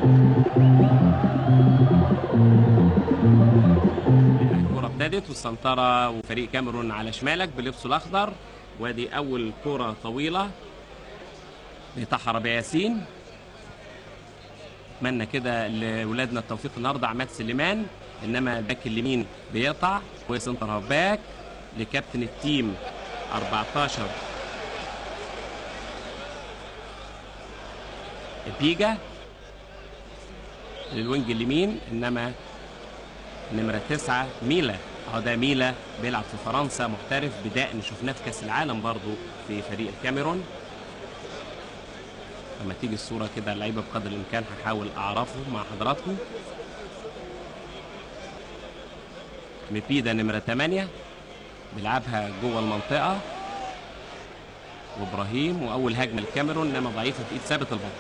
الكرة ابتدت والسنطرة وفريق كاميرون على شمالك بلبسه الأخضر وادي أول كرة طويلة بيطحها ربيع ياسين اتمنى كده لاولادنا التوفيق النهارده عماد سليمان انما الباك اليمين بيقطع وسنتر هاف باك لكابتن التيم 14 بيجا للوينج اليمين انما نمرة تسعة ميلا اهو ده ميلا بيلعب في فرنسا محترف بدائن شفناه في كاس العالم برضو في فريق الكاميرون لما تيجي الصورة كده اللعيبة بقدر الإمكان هحاول أعرفهم مع حضراتكم مبيدا نمرة 8 بيلعبها جوه المنطقة وإبراهيم وأول هجمة الكاميرون إنما ضعيفة في إيد ثابت البطل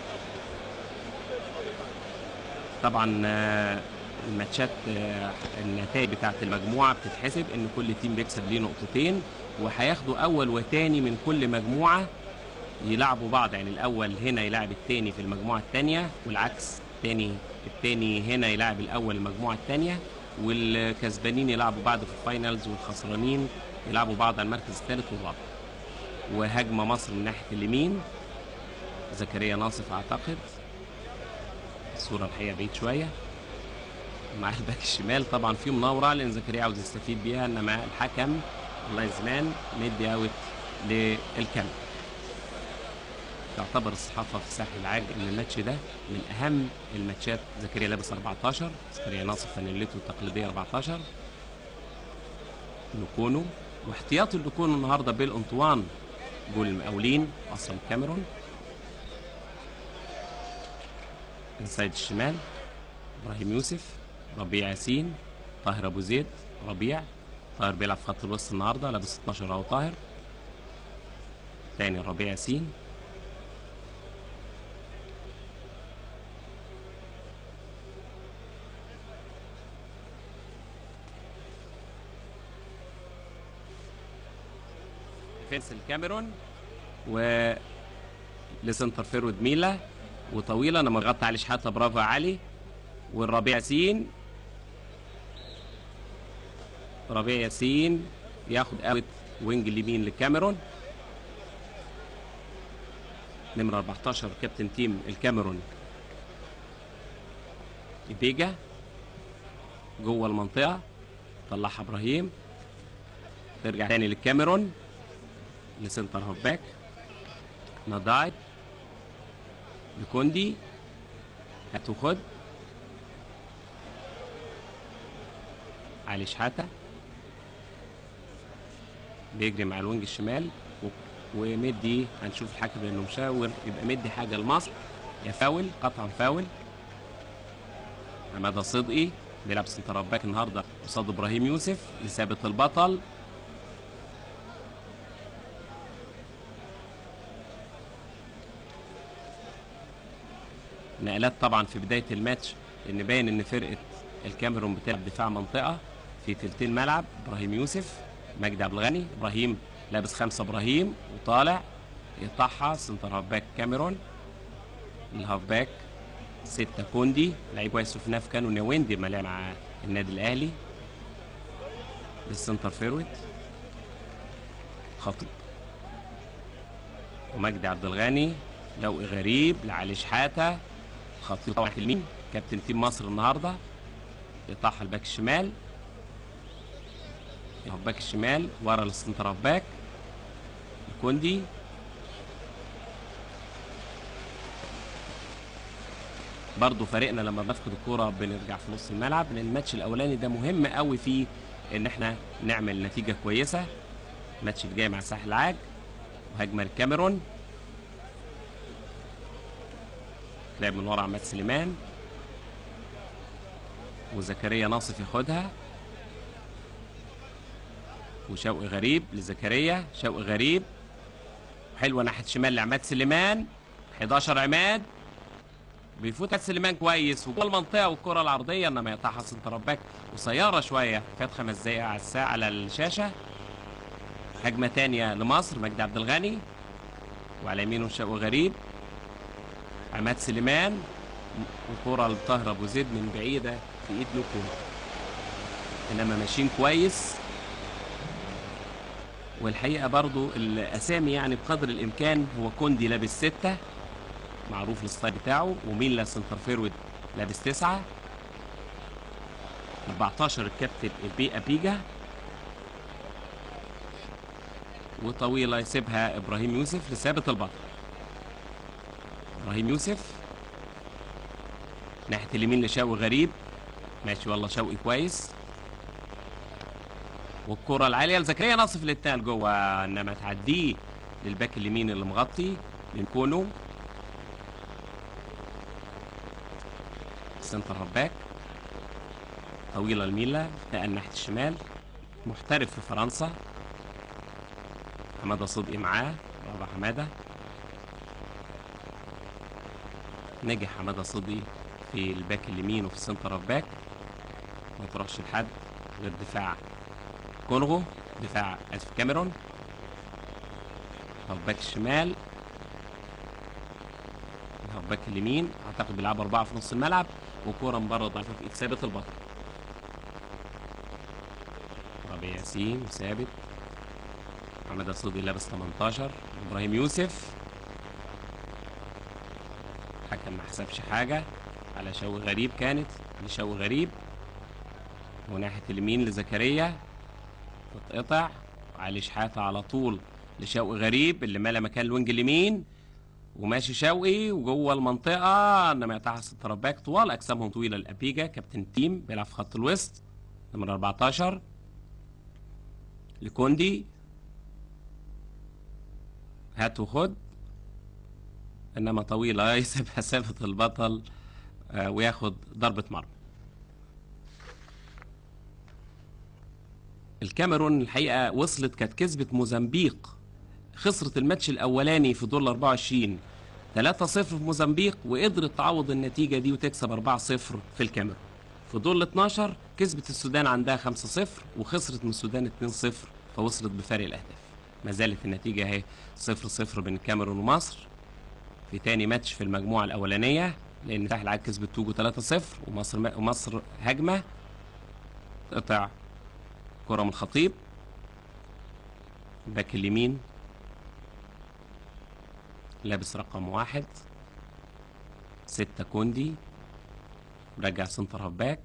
طبعا آه، الماتشات آه، النتائج بتاعت المجموعة بتتحسب إن كل تيم بيكسب ليه نقطتين وهياخدوا أول وتاني من كل مجموعة يلعبوا بعض يعني الاول هنا يلعب التاني في المجموعه التانيه والعكس التاني التاني هنا يلعب الاول المجموعه التانيه والكسبانين يلعبوا بعض في الفاينلز والخسرانين يلعبوا بعض على المركز الثالث والرابع وهجمه مصر من ناحيه اليمين زكريا ناصف اعتقد الصوره الحقيقه بعيد شويه مع الباك الشمال طبعا في مناوره لان زكريا عاوز يستفيد بيها انما الحكم الله يزمان مدي اوت للكاميرا تعتبر الصحافه في ساحل العاج ان الماتش ده من اهم الماتشات زكريا لابس 14 زكريا ناصف فانيلته التقليديه 14 لوكونو واحتياطي لوكونو النهارده بيل انطوان جول المقاولين اصلا الكاميرون انسايد الشمال ابراهيم يوسف ربيع ياسين طاهر ابو زيد ربيع طاهر بيلعب في خط الوسط النهارده لابس 12 اهو طاهر تاني ربيع ياسين ديفنس الكاميرون و لسنتر فيرود ميلا وطويله انا مغطى علي شحاته برافو يا علي والربيع ياسين ربيع ياسين ياخد اوت وينج اليمين للكاميرون نمرة 14 كابتن تيم الكاميرون بيجا جوه المنطقة طلعها ابراهيم ترجع تاني للكاميرون لسنتر هاف باك نضايد لكوندي هات وخد علي شحاته بيجري مع الوينج الشمال و- ومدي هنشوف الحكم انه مشاور يبقى مدي حاجه لمصر يا فاول قطعا فاول حماده صدقي بيلعب سنتر باك النهارده قصاد ابراهيم يوسف لثابت البطل نقلات طبعا في بدايه الماتش ان باين ان فرقه الكاميرون بتلعب دفاع منطقه في تلتين ملعب ابراهيم يوسف مجدي عبد الغني ابراهيم لابس خمسه ابراهيم وطالع يقطعها سنتر هاف باك كاميرون الهاف باك ستة كوندي لعيب كويس شفناه في كانو نيويندي ما لعب مع النادي الاهلي للسنتر فيرود خطيب ومجدي عبد الغني لوقي غريب لعلي شحاته خطيب طبعا في اليمين كابتن تيم مصر النهارده يقطعها الباك الشمال الهاف باك الشمال ورا السنتر هاف باك كوندي برضه فريقنا لما بنفقد الكوره بنرجع في نص الملعب لان الماتش الاولاني ده مهم قوي فيه ان احنا نعمل نتيجه كويسه الماتش اللي جاي مع ساحل العاج وهجمه الكاميرون لعب من ورا عماد سليمان وزكريا ناصف ياخدها وشوقي غريب لزكريا شوقي غريب حلوه ناحيه شمال لعماد سليمان 11 عماد بيفوت عماد سليمان كويس وجوه المنطقه والكره العرضيه انما يقطعها سنتر باك قصيره شويه فات خمس دقايق على الساعه على الشاشه هجمه تانية لمصر مجدي عبد الغني وعلى يمينه شوقي غريب عماد سليمان وكرة لطاهر ابو زيد من بعيدة في ايد لوكو انما ماشيين كويس والحقيقة برضو الاسامي يعني بقدر الامكان هو كوندي لابس ستة معروف الستايل بتاعه وميلا سنتر فيرود لابس تسعة 14 الكابتن البي ابيجا وطويلة يسيبها ابراهيم يوسف لثابت البطل ابراهيم يوسف ناحية اليمين لشوقي غريب ماشي والله شوقي كويس والكرة العالية لزكريا ناصف للتال جوه انما تعديه للباك اليمين اللي مغطي لنكونو سنتر باك طويلة الميلا نقل ناحية الشمال محترف في فرنسا حمادة صدقي معاه بابا حمادة نجح حمادة صدقي في الباك اليمين وفي السنتر اوف باك ما تروحش لحد غير دفاع كونغو دفاع اسف كاميرون هاف باك الشمال هاف باك اليمين اعتقد بيلعبوا اربعه في نص الملعب وكوره من بره ضعيفه في ايد ثابت البطل ربيع ياسين ثابت محمد الصدي لابس 18 ابراهيم يوسف حكم ما حسبش حاجه على شوقي غريب كانت لشوقي غريب وناحيه اليمين لزكريا تتقطع علي شحاته على طول لشوقي غريب اللي ملا مكان الوينج اليمين وماشي شوقي وجوه المنطقه انما يقطعها الترباك طوال اجسامهم طويله الابيجا كابتن تيم بيلعب في خط الوسط نمرة 14 لكوندي هات وخد انما طويله يسيبها ثابت البطل آه، وياخد ضربه مرمى الكاميرون الحقيقه وصلت كانت كسبت موزمبيق خسرت الماتش الاولاني في دور 24 3-0 في موزمبيق وقدرت تعوض النتيجه دي وتكسب 4-0 في الكاميرون في دور ال 12 كسبت السودان عندها 5-0 وخسرت من السودان 2-0 فوصلت بفارق الاهداف ما زالت النتيجه اهي 0-0 بين الكاميرون ومصر في تاني ماتش في المجموعه الاولانيه لان تحت العاد كسبت توجو 3-0 ومصر ومصر هجمه قطع كره من الخطيب باك اليمين لابس رقم واحد ستة كوندي رجع سنتر هاف باك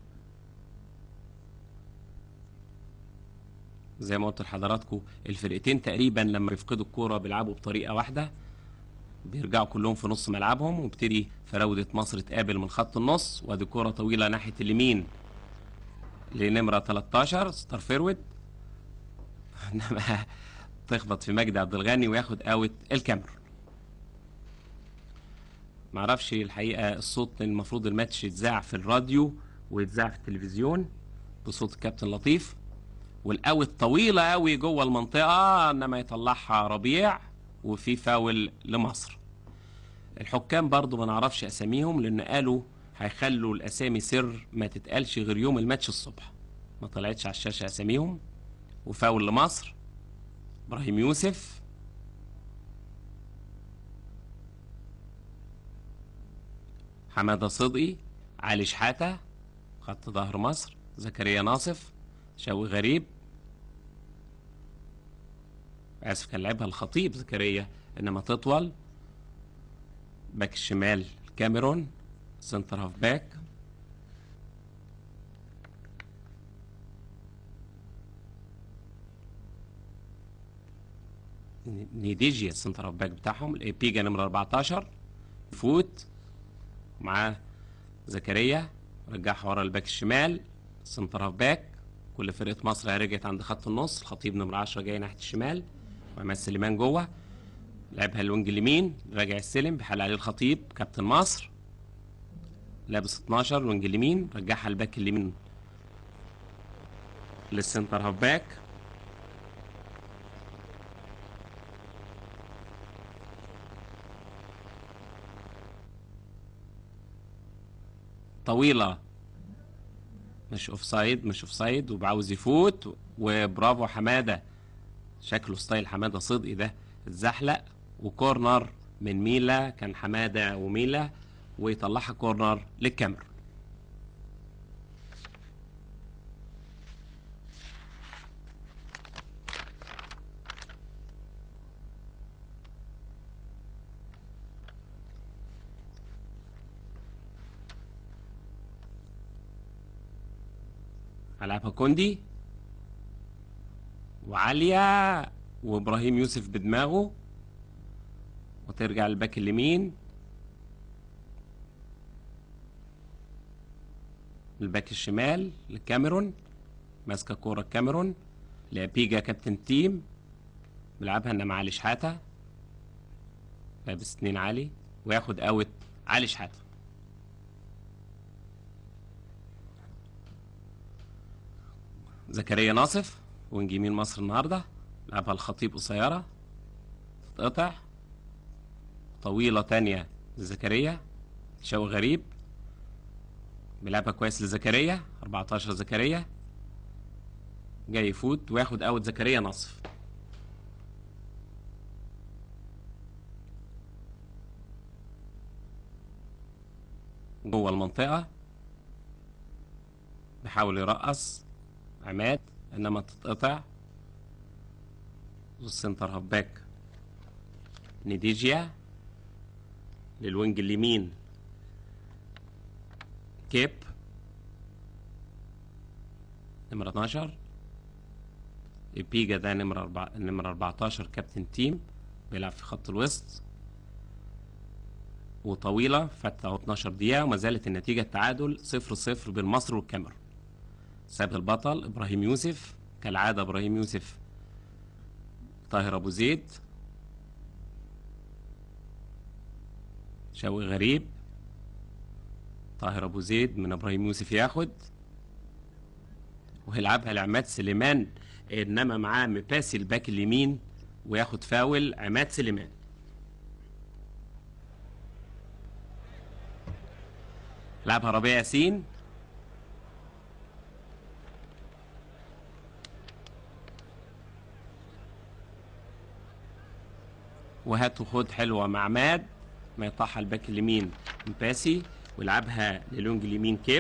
زي ما قلت لحضراتكم الفرقتين تقريبا لما يفقدوا الكوره بيلعبوا بطريقه واحده بيرجعوا كلهم في نص ملعبهم وابتدي فراوده مصر تقابل من خط النص وادي كوره طويله ناحيه اليمين لنمره 13 ستار فيرود انما تخبط في مجدي عبد الغني وياخد اوت الكاميرون معرفش الحقيقه الصوت المفروض الماتش يتذاع في الراديو ويتذاع في التلفزيون بصوت الكابتن لطيف والاوت طويله قوي جوه المنطقه انما يطلعها ربيع وفي فاول لمصر الحكام برضو ما نعرفش اساميهم لان قالوا هيخلوا الاسامي سر ما تتقالش غير يوم الماتش الصبح ما طلعتش على الشاشه اساميهم وفاول لمصر ابراهيم يوسف حماده صدقي علي شحاته خط ظهر مصر زكريا ناصف شوقي غريب اسف كان لعبها الخطيب زكريا انما تطول باك الشمال الكاميرون سنتر هاف باك نيديجيا السنتر هاف باك بتاعهم الايبيجا نمرة 14 فوت معاه زكريا رجعها ورا الباك الشمال سنتر هاف باك كل فرقة مصر رجعت عند خط النص الخطيب نمرة 10 جاي ناحية الشمال وعماد سليمان جوه لعبها الوينج اليمين راجع السلم بحال عليه الخطيب كابتن مصر لابس 12 الوينج اليمين رجعها الباك اليمين للسنتر هاف باك طويلة مش اوف سايد مش اوف سايد وبعاوز يفوت وبرافو حمادة شكله ستايل حمادة صدقي ده اتزحلق وكورنر من ميلا كان حمادة وميلا ويطلعها كورنر للكاميرون ألعبها كوندي وعالية وإبراهيم يوسف بدماغه وترجع الباك اليمين الباك الشمال للكاميرون ماسكة كورة الكاميرون لابيجا كابتن تيم بيلعبها انما علي شحاتة لابس اتنين علي وياخد اوت علي شحاتة زكريا ناصف وينج يمين مصر النهارده لعبها الخطيب قصيرة تتقطع طويلة تانية لزكريا شوقي غريب بيلعبها كويس لزكريا 14 زكريا جاي يفوت وياخد اوت زكريا نصف جوه المنطقة بيحاول يرقص عماد انما تتقطع والسنتر هاف باك نيديجيا للوينج اليمين كيب نمرة 12 إبيجا ده نمرة أربع... نمرة 14 كابتن تيم بيلعب في خط الوسط وطويلة فاتت أهو 12 دقيقة وما زالت النتيجة التعادل 0 0 بين مصر والكاميرون سابق البطل إبراهيم يوسف كالعادة إبراهيم يوسف طاهر أبو زيد شوقي غريب طاهر ابو زيد من ابراهيم يوسف ياخد وهيلعبها لعماد سليمان انما معاه مباسي الباك اليمين وياخد فاول عماد سليمان لعبها ربيع ياسين وهات وخد حلوه مع عماد ما يقطعها الباك اليمين مباسي ويلعبها للونج اليمين كيب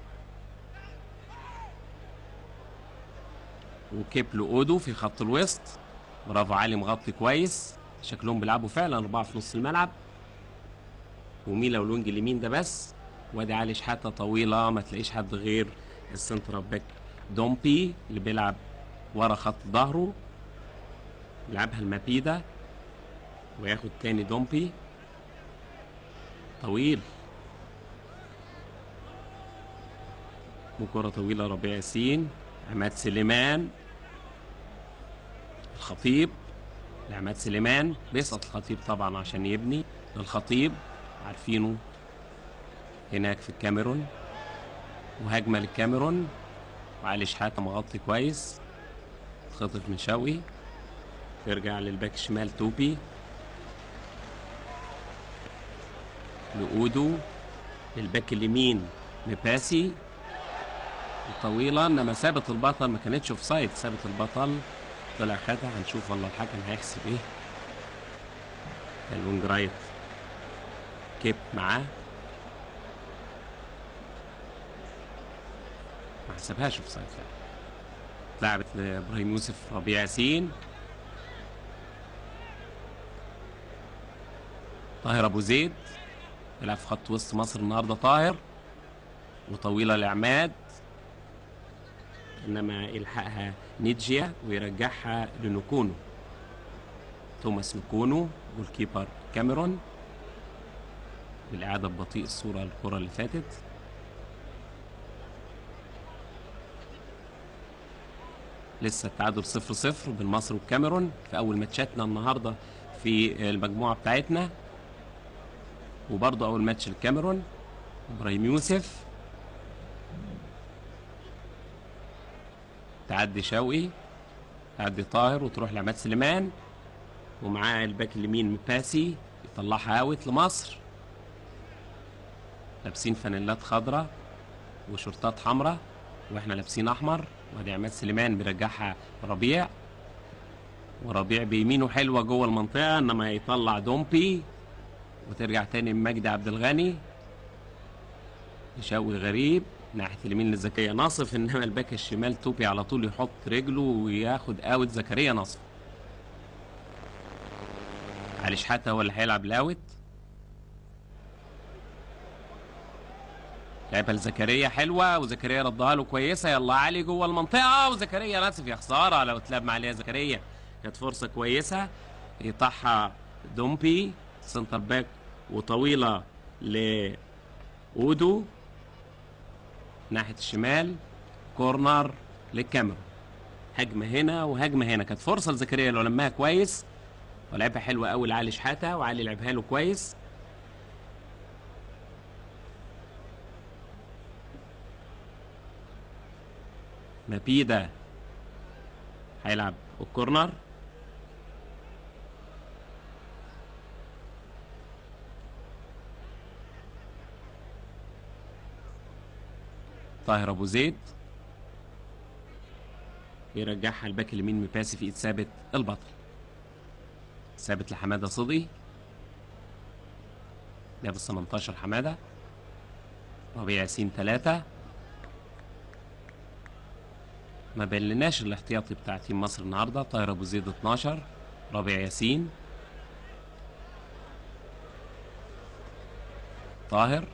وكيب لأودو في خط الوسط برافو علي مغطي كويس شكلهم بيلعبوا فعلا أربعة في نص الملعب وميلا ولونج اليمين ده بس وادي علي شحاتة طويلة ما تلاقيش حد غير السنتر باك دومبي اللي بيلعب ورا خط ظهره بيلعبها المابيدا وياخد تاني دومبي طويل وكرة طويلة ربيع ياسين عماد سليمان الخطيب لعماد سليمان بيسقط الخطيب طبعا عشان يبني للخطيب عارفينه هناك في الكاميرون وهجمة للكاميرون وعلي شحاتة مغطي كويس اتخطف من شوقي ترجع للباك الشمال توبي لأودو للباك اليمين مباسي طويلة انما ثابت البطل ما كانتش اوف سايد ثابت البطل طلع خدها هنشوف والله الحكم هيحسب ايه الوينج رايت كيب معاه ما حسبهاش اوف سايد لعبت لابراهيم يوسف ربيع ياسين طاهر ابو زيد يلعب في خط وسط مصر النهارده طاهر وطويله لعماد انما يلحقها نيدجيا ويرجعها لنكونو توماس نكونو جول كيبر كاميرون بالإعادة ببطيء الصورة الكرة اللي فاتت لسه التعادل صفر صفر بين مصر والكاميرون في أول ماتشاتنا النهاردة في المجموعة بتاعتنا وبرضه أول ماتش الكاميرون إبراهيم يوسف تعدي شوقي تعدي طاهر وتروح لعماد سليمان ومعاه الباك اليمين مباسي يطلعها اوت لمصر لابسين فانيلات خضراء وشورتات حمراء واحنا لابسين احمر وادي عماد سليمان بيرجعها ربيع وربيع بيمينه حلوه جوه المنطقه انما يطلع دومبي وترجع تاني من مجدي عبد الغني شوقي غريب ناحيه اليمين لزكريا ناصف انما الباك الشمال توبي على طول يحط رجله وياخد اوت زكريا ناصف علي شحاته هو اللي هيلعب الاوت لعبها لزكريا حلوه وزكريا ردها له كويسه يلا علي جوه المنطقه وزكريا ناسف يا خساره لو اتلعب مع عليها زكريا كانت فرصه كويسه يقطعها دومبي سنتر باك وطويله لاودو ناحيه الشمال كورنر للكاميرون هجمه هنا وهجمه هنا كانت فرصه لزكريا لو لمها كويس ولعبها حلوه قوي لعلي شحاته وعلي لعبها له كويس مابيدا هيلعب الكورنر طاهر ابو زيد يرجعها الباك اليمين مباسي في ايد ثابت البطل ثابت لحماده صدقي لعب ال 18 حماده ربيع ياسين ثلاثة ما بلناش الاحتياطي بتاع تيم مصر النهارده طاهر ابو زيد 12 ربيع ياسين طاهر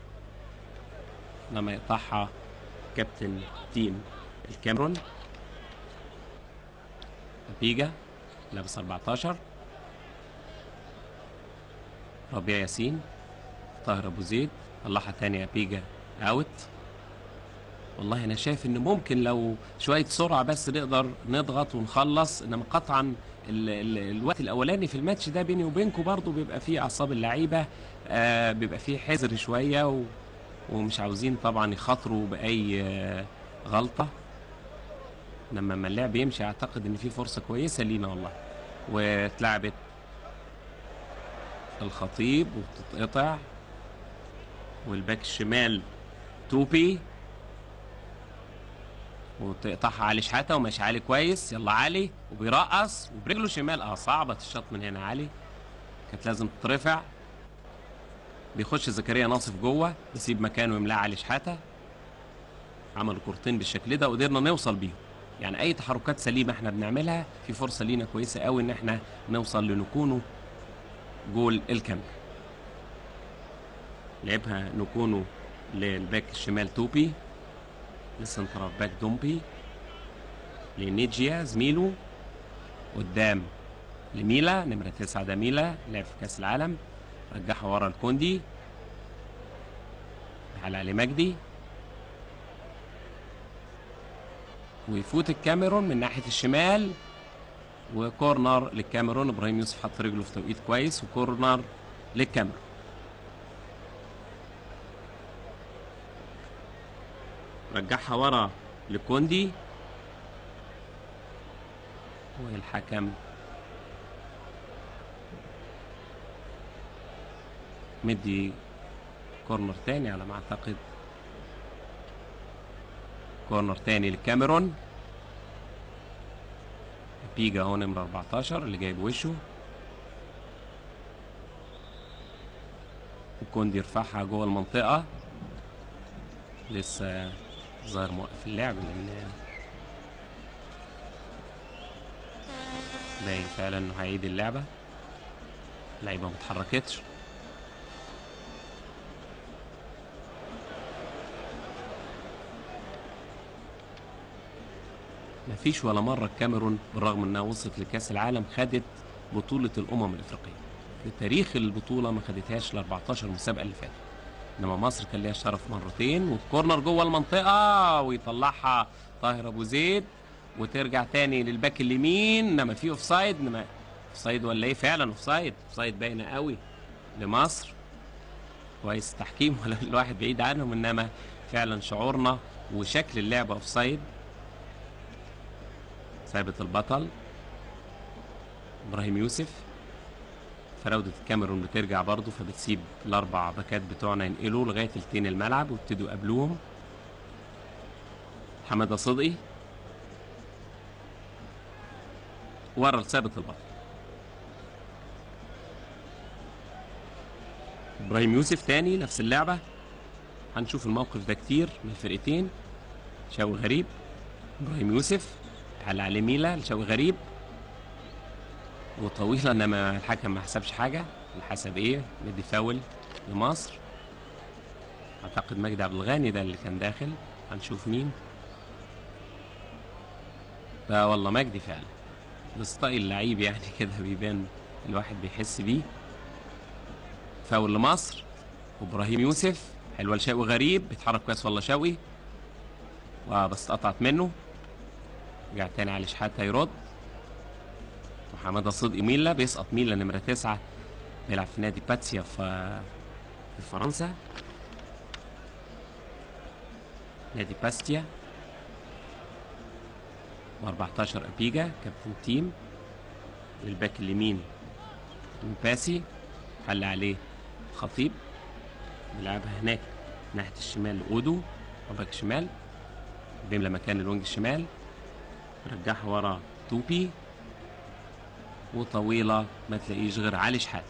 لما يقطعها كابتن تيم الكاميرون بيجا لابس 14 ربيع ياسين طاهر ابو زيد طلعها تاني بيجا اوت والله انا شايف ان ممكن لو شويه سرعه بس نقدر نضغط ونخلص انما قطعا ال ال الوقت الاولاني في الماتش ده بيني وبينكم برضو بيبقى فيه اعصاب اللعيبه آه بيبقى فيه حذر شويه و ومش عاوزين طبعا يخاطروا باي آه غلطه لما ما اللعب يمشي اعتقد ان في فرصه كويسه لينا والله واتلعبت الخطيب وبتتقطع والباك الشمال توبي وتقطعها علي شحاته وماشي علي كويس يلا علي وبيرقص وبرجله الشمال اه صعبه الشوط من هنا علي كانت لازم تترفع بيخش زكريا ناصف جوه يسيب مكانه ويملاه علي شحاته عملوا كورتين بالشكل ده وقدرنا نوصل بيهم يعني اي تحركات سليمه احنا بنعملها في فرصه لينا كويسه قوي ان احنا نوصل لنكونو جول الكاميرا لعبها نكونو للباك الشمال توبي للسنتر باك دومبي لنيجيا زميله قدام لميلا نمرة تسعة ده ميلا لعب في كأس العالم رجعها ورا الكوندي على علي مجدي ويفوت الكاميرون من ناحية الشمال وكورنر للكاميرون ابراهيم يوسف حط رجله في توقيت كويس وكورنر للكاميرون رجعها ورا لكوندي والحكم مدي كورنر تاني على ما اعتقد كورنر تاني للكاميرون بيجا اهو نمرة 14 اللي جايب وشه وكوندي يرفعها جوه المنطقة لسه ظاهر موقف اللعب لان باين فعلا انه هيعيد اللعبة اللعيبة متحركتش مفيش ولا مرة الكاميرون بالرغم انها وصلت لكأس العالم خدت بطولة الأمم الأفريقية في تاريخ البطولة ما خدتهاش ال 14 مسابقة اللي فاتت انما مصر كان ليها الشرف مرتين والكورنر جوه المنطقة ويطلعها طاهر أبو زيد وترجع تاني للباك اليمين انما في اوف سايد انما اوف سايد ولا ايه فعلا اوف سايد اوف سايد باينه قوي لمصر كويس تحكيم ولا الواحد بعيد عنهم انما فعلا شعورنا وشكل اللعبه اوف سايد ثابت البطل ابراهيم يوسف فراودة الكاميرون بترجع برضه فبتسيب الاربع باكات بتوعنا ينقلوا لغايه تلتين الملعب ويبتدوا يقابلوهم حماده صدقي ورا لثابت البطل ابراهيم يوسف تاني نفس اللعبه هنشوف الموقف ده كتير من الفرقتين شوقي غريب ابراهيم يوسف حل عليه ميلا لشوقي غريب وطويلة انما الحكم ما حسبش حاجة اللي حسب ايه مدي فاول لمصر اعتقد مجدي عبد الغني ده اللي كان داخل هنشوف مين ده والله مجدي فعلا الستايل اللعيب يعني كده بيبان الواحد بيحس بيه فاول لمصر وابراهيم يوسف حلوه لشوقي غريب بيتحرك كويس والله شوقي وبس اتقطعت منه رجع تاني علي شحاته يرد وحماده صدقي ميلا بيسقط ميلا نمره تسعة بيلعب في نادي باتسيا في في فرنسا نادي باستيا و14 ابيجا كابتن تيم والباك اليمين مباسي حل عليه خطيب بيلعبها هناك ناحية الشمال أودو وباك شمال بيملى مكان الوينج الشمال رجعها ورا توبي وطويلة ما تلاقيش غير علي شحات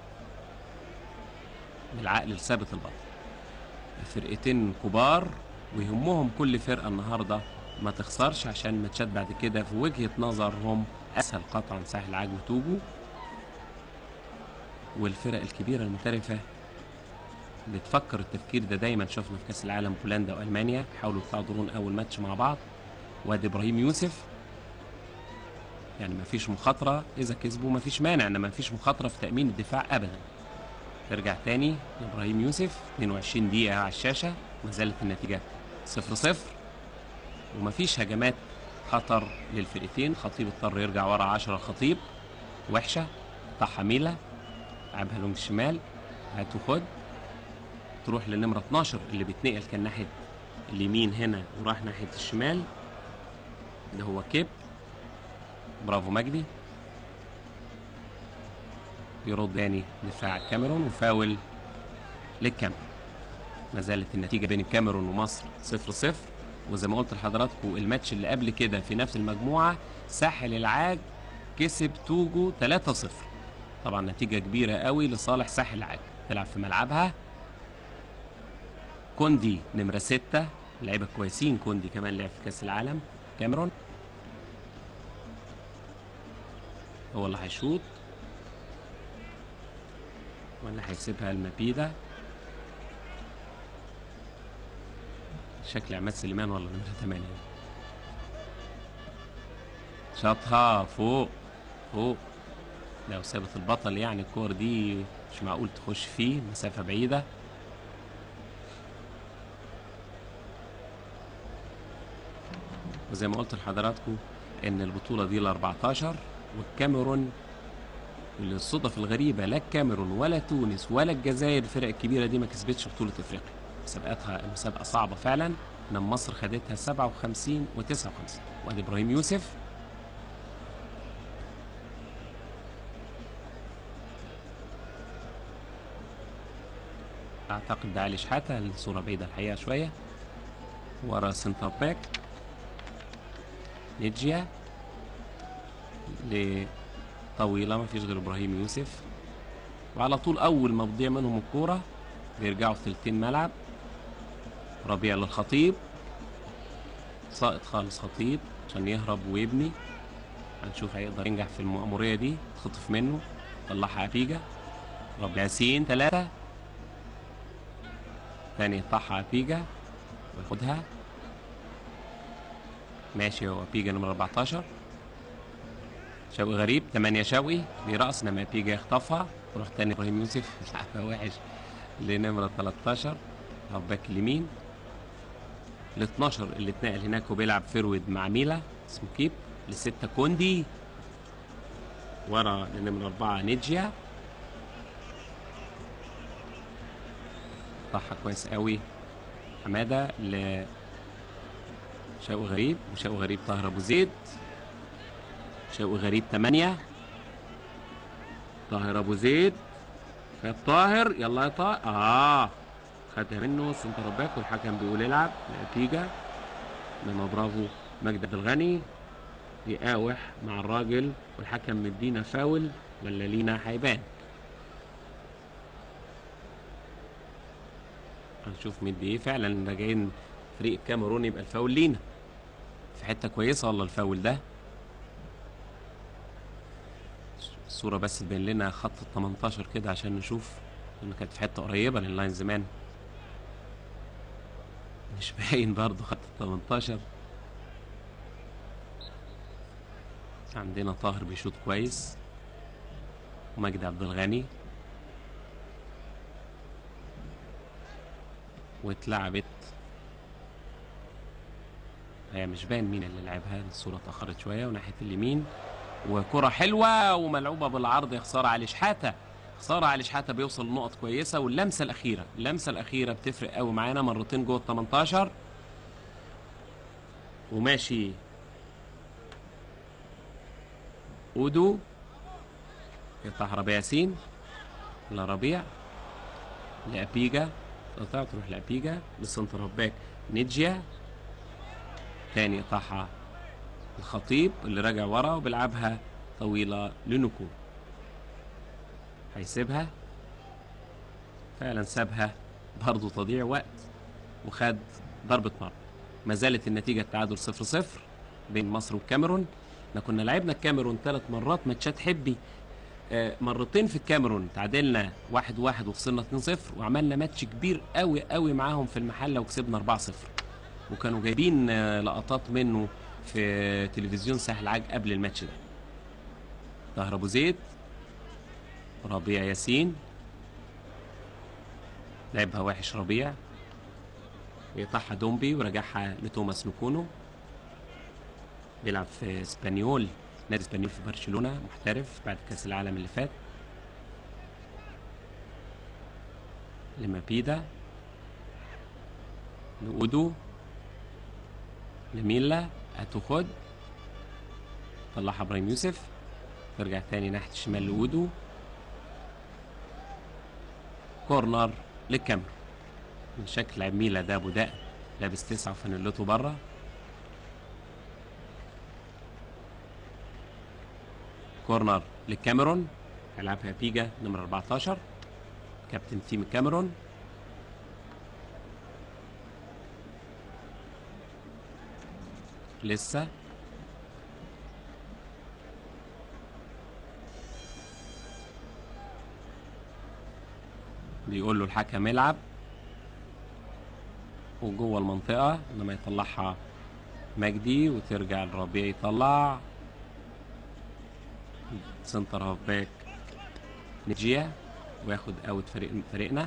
بالعقل الثابت البطل فرقتين كبار ويهمهم كل فرقة النهاردة ما تخسرش عشان الماتشات بعد كده في وجهة نظرهم أسهل قطعا ساحل عاج وتوجو والفرق الكبيرة المحترفة بتفكر التفكير ده دايما شفنا في كأس العالم بولندا وألمانيا حاولوا يطلعوا دورون أول ماتش مع بعض وادي إبراهيم يوسف يعني ما فيش مخاطرة إذا كسبوا ما فيش مانع إنما ما فيش مخاطرة في تأمين الدفاع أبدا ترجع تاني لإبراهيم يوسف 22 دقيقة على الشاشة ما زالت النتيجة صفر صفر ومفيش هجمات خطر للفرقتين خطيب اضطر يرجع ورا 10 خطيب وحشة قطعها ميلا لعبها لونج الشمال هات وخد تروح للنمرة 12 اللي بيتنقل كان ناحية اليمين هنا وراح ناحية الشمال ده هو كيب برافو مجدي يرد يعني دفاع الكاميرون وفاول للكاميرون ما زالت النتيجة بين الكاميرون ومصر صفر صفر وزي ما قلت لحضراتكم الماتش اللي قبل كده في نفس المجموعة ساحل العاج كسب توجو 3-0 طبعا نتيجة كبيرة قوي لصالح ساحل العاج تلعب في ملعبها كوندي نمرة ستة لعيبة كويسين كوندي كمان لعب في كأس العالم كاميرون هو اللي هيشوط ولا هيسيبها المبيدة شكل عماد سليمان ولا نمرة تمانية شاطها فوق فوق لو سابت البطل يعني الكور دي مش معقول تخش فيه مسافة بعيدة وزي ما قلت لحضراتكم ان البطولة دي ال 14 والكاميرون وللصدف الغريبة لا الكاميرون ولا تونس ولا الجزائر الفرق الكبيرة دي ما كسبتش بطولة افريقيا مسابقاتها المسابقة صعبة فعلا انما مصر خدتها 57 و 59 وادي ابراهيم يوسف اعتقد ده علي شحاتة الصورة بعيدة الحقيقة شوية ورا سنتر باك نيجيا لطويلة ما فيش غير ابراهيم يوسف وعلى طول اول ما بتضيع منهم الكورة بيرجعوا في تلتين ملعب ربيع للخطيب ساقط خالص خطيب عشان يهرب ويبني هنشوف هيقدر ينجح في المأمورية دي تخطف منه طلعها عبيجة ربيع ياسين ثلاثة تاني يقطعها عبيجة وياخدها ماشي هو بيجا نمرة 14 شوقي غريب 8 شوقي بيرقص انما بيجا يخطفها تروح تاني ابراهيم يوسف لعبها وحش لنمرة 13 هاف اليمين ال 12 اللي اتنقل هناك وبيلعب فيرود مع ميلا اسمه كيب لستة كوندي ورا لنمرة أربعة نيجيا طاحة كويس قوي حمادة ل شوقي غريب وشوقي غريب طاهر أبو زيد شوقي غريب تمانية طاهر أبو زيد خد طاهر يلا يا طاهر آه خدها منه سنتر باك والحكم بيقول العب نتيجة انما برافو مجدي عبد الغني يقاوح مع الراجل والحكم مدينا فاول ولا لينا هيبان هنشوف مدي ايه فعلا راجعين فريق الكاميرون يبقى الفاول لينا في حته كويسه والله الفاول ده الصوره بس تبين لنا خط ال 18 كده عشان نشوف لان كانت في حته قريبه لللاين زمان مش باين برضه خط ال 18 عندنا طاهر بيشوط كويس ومجدي عبد الغني واتلعبت هي مش باين مين اللي لعبها الصورة اتأخرت شوية وناحية اليمين وكرة حلوة وملعوبة بالعرض يا خسارة علي شحاتة خسارة علي شحاتة بيوصل لنقط كويسة واللمسة الأخيرة اللمسة الأخيرة بتفرق قوي معانا مرتين جوه ال 18 وماشي اودو يقطع ربيع ياسين لربيع لأبيجا تقطع تروح لأبيجا للسنتر باك نيدجيا تاني يقطعها الخطيب اللي راجع ورا وبيلعبها طويلة لنكو هيسيبها فعلا سابها برضه تضييع وقت وخد ضربة مرمى ما زالت النتيجة التعادل صفر صفر بين مصر والكاميرون احنا كنا لعبنا الكاميرون ثلاث مرات ماتشات حبي آه، مرتين في الكاميرون تعادلنا واحد واحد وخسرنا 2-0 وعملنا ماتش كبير قوي قوي معاهم في المحله وكسبنا 4-0 وكانوا جايبين آه، لقطات منه في تلفزيون ساحل عاج قبل الماتش ده طاهر ابو زيد ربيع ياسين لعبها وحش ربيع ويقطعها دومبي ورجعها لتوماس نكونو بيلعب في اسبانيول نادي اسبانيول في برشلونه محترف بعد كاس العالم اللي فات لمابيدا لأودو لميلا هتاخد طلعها ابراهيم يوسف ترجع تاني ناحية الشمال لأودو كورنر للكاميرون من شكل لعب ميلا ده ابو دقن لابس تسعة وفانيلته بره كورنر للكاميرون هيلعبها بيجا نمرة 14 كابتن تيم الكاميرون لسه بيقول له الحكم العب وجوه المنطقة لما يطلعها مجدي وترجع الربيع يطلع سنتر هاف باك نجيا وياخد اوت فريق فريقنا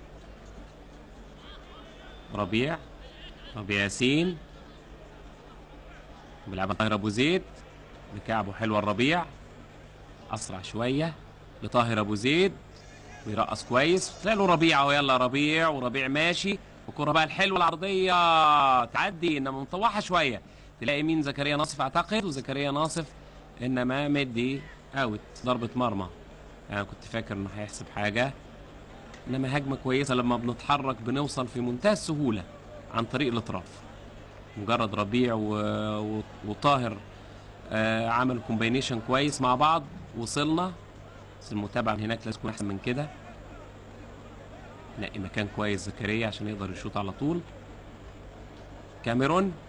ربيع ربيع ياسين بيلعبها طاهر ابو زيد بكعبه حلوه الربيع اسرع شويه لطاهر ابو زيد ويرقص كويس تلاقي له ربيع اهو يلا ربيع وربيع ماشي والكره بقى الحلوه العرضيه تعدي انما مطوحه شويه تلاقي مين زكريا ناصف اعتقد وزكريا ناصف انما مدي اوت ضربه مرمى انا كنت فاكر انه هيحسب حاجه انما هجمه كويسه لما بنتحرك بنوصل في منتهى السهوله عن طريق الاطراف مجرد ربيع و... و... وطاهر آه عملوا كومباينيشن كويس مع بعض وصلنا بس المتابعه من هناك لازم تكون احسن من كده نقي مكان كويس زكريا عشان يقدر يشوط على طول كاميرون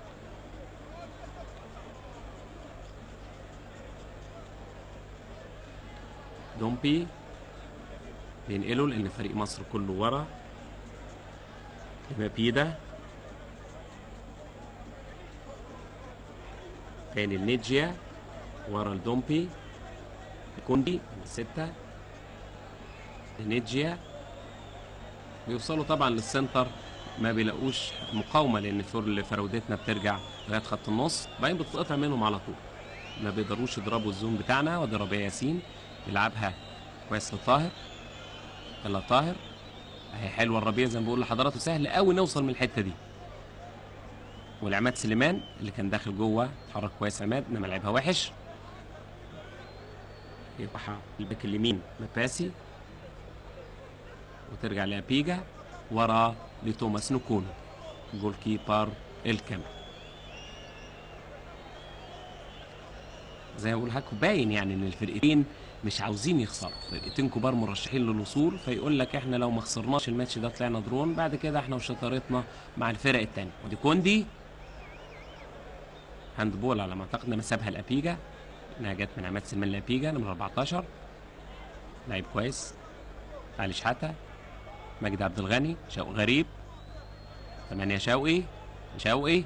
دومبي بينقله لان فريق مصر كله ورا مابيدا تاني النيجيا ورا الدومبي كوندي ستة النيجيا بيوصلوا طبعا للسنتر ما بيلاقوش مقاومة لأن فر فراودتنا بترجع لغاية خط النص بعدين بتتقطع منهم على طول ما بيقدروش يضربوا الزون بتاعنا وده ربيع ياسين يلعبها كويس لطاهر يلا طاهر اهي حلوه الربيع زي ما بقول لحضراته سهل قوي نوصل من الحته دي والعماد سليمان اللي كان داخل جوه اتحرك كويس عماد انما لعبها وحش يبقى الباك اليمين مباسي وترجع لابيجا ورا لتوماس نكونو جول كيبر الكاميرون زي ما بقول لحضرتك باين يعني ان الفرقتين مش عاوزين يخسروا فرقتين كبار مرشحين للوصول فيقول لك احنا لو ما خسرناش الماتش ده طلعنا درون بعد كده احنا وشطارتنا مع الفرق التانية ودي كوندي هاند بول على ما اعتقد انما سابها لابيجا انها جت من عماد سلمان لابيجا نمرة 14 لعيب كويس علي شحاته مجدي عبد الغني شوقي غريب ثمانية شوقي شوقي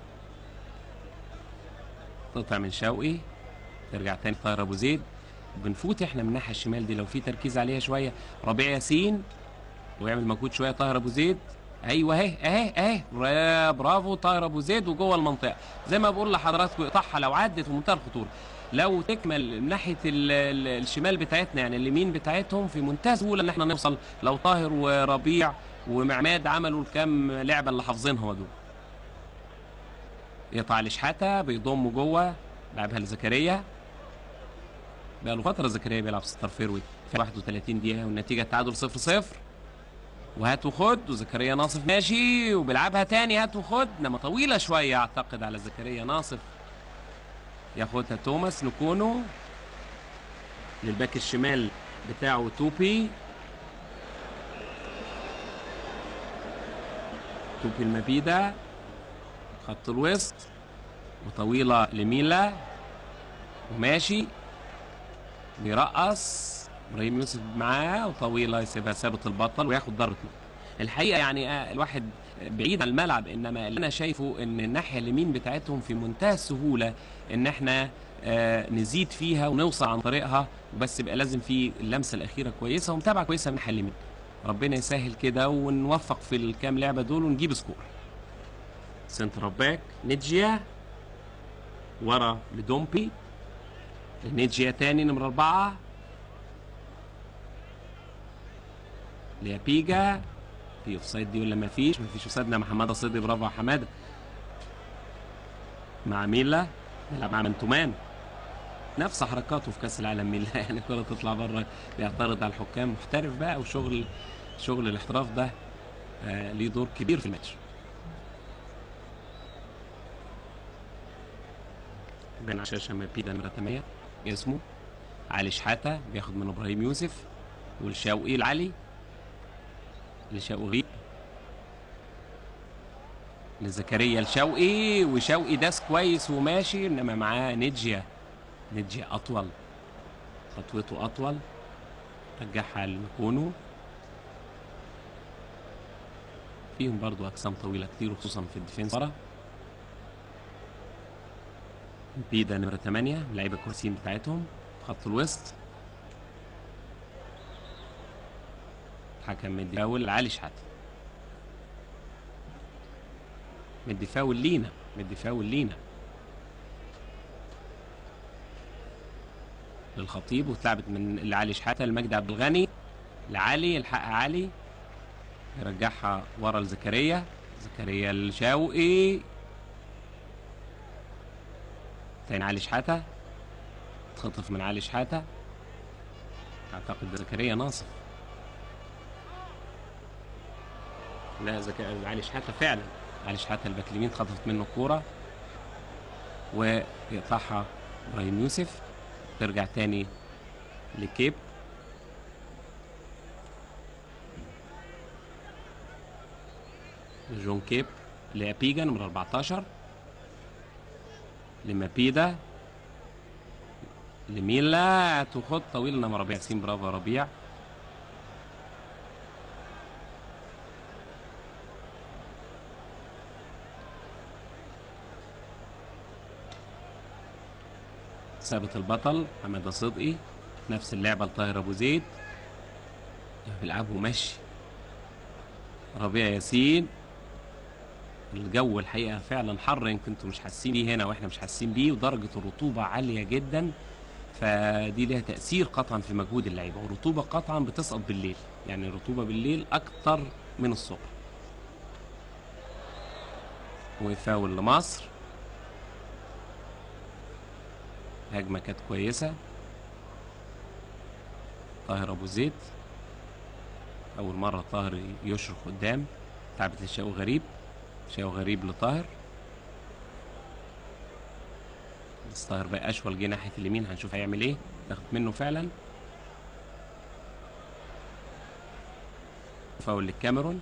تقطع من شوقي ترجع تاني طاهر ابو زيد بنفوت احنا من الناحيه الشمال دي لو في تركيز عليها شويه ربيع ياسين ويعمل مجهود شويه طاهر ابو زيد ايوه اهي اهي اهي برا- برافو طاهر ابو زيد وجوه المنطقه زي ما بقول لحضراتكم اقطعها لو عدت في منتهى الخطوره لو تكمل من ناحيه ال- ال- الشمال بتاعتنا يعني اليمين بتاعتهم في منتهى السهوله ان احنا نوصل لو طاهر وربيع ومعماد عملوا الكام لعبه اللي حافظينها دول يقطع لشحاته بيضم جوه لعبها لزكريا بقى له فتره زكريا بيلعب ستار فيرويد في 31 دقيقه والنتيجه تعادل 0 0 وهات وخد وزكريا ناصف ماشي وبيلعبها تاني هات وخد انما طويله شويه اعتقد على زكريا ناصف ياخدها توماس نكونو للباك الشمال بتاعه توبي توبي المبيدة خط الوسط وطويلة لميلا وماشي بيرقص ابراهيم يوسف معاه وطويله يسيبها ثابت البطل وياخد ضربه نار. الحقيقه يعني آه، الواحد بعيد عن الملعب انما اللي انا شايفه ان الناحيه اليمين بتاعتهم في منتهى السهوله ان احنا آه، نزيد فيها ونوصل عن طريقها بس يبقى لازم في اللمسه الاخيره كويسه ومتابعه كويسه من الناحيه اليمين ربنا يسهل كده ونوفق في الكام لعبه دول ونجيب سكور سنتر باك نيدجيا ورا لدومبي نيدجيا تاني نمرة أربعة ليابيجا في اوفسايد دي ولا ما فيش ما فيش اوفسايد مع حماده صدي برافو يا حماده مع ميلا بيلعب مع منتومان نفس حركاته في كاس العالم ميلا يعني كرة تطلع بره بيعترض على الحكام محترف بقى وشغل شغل الاحتراف ده آه ليه دور كبير في الماتش بين على الشاشه مبيدا نمره 8 اسمه علي شحاته بياخد من ابراهيم يوسف والشوقي العلي لشوقي غيب لزكريا الشوقي وشوقي داس كويس وماشي انما معاه نيدجيا نيدجيا اطول خطوته اطول رجعها لنكونو فيهم برضو اجسام طويله كتير وخصوصا في الديفنس ورا بيدا نمرة 8 اللعيبة الكويسين بتاعتهم خط الوسط حكم مدي فاول علي شحاتة مدي فاول لينا مدي فاول لينا للخطيب واتلعبت من لعلي شحاتة لمجدي عبد الغني لعلي الحق علي يرجعها ورا لزكريا زكريا الشوقي تاني علي شحاتة اتخطف من علي شحاتة اعتقد ده زكريا ناصف لا زكريا علي شحاتة فعلا علي شحاتة الباك اليمين اتخطفت منه الكورة ويقطعها ابراهيم يوسف ترجع تاني لكيب جون كيب لابيجا نمرة 14 لمابيدا لميلا تخط طويل انما ربيع ياسين برافو يا ربيع ثابت البطل حماده صدقي نفس اللعبه لطاهر ابو زيد بيلعبوا ماشي ربيع ياسين الجو الحقيقه فعلا حر يمكن انتوا مش حاسين بيه هنا واحنا مش حاسين بيه ودرجه الرطوبه عاليه جدا فدي ليها تاثير قطعا في مجهود اللعيبه والرطوبه قطعا بتسقط بالليل يعني الرطوبه بالليل اكتر من الصبح وفاول لمصر هجمه كانت كويسه طاهر ابو زيد اول مره طاهر يشرخ قدام تعبت للشاو غريب شاو غريب لطاهر ستاير بقى اشول جه ناحيه اليمين هنشوف هيعمل ايه تاخد منه فعلا فاول للكاميرون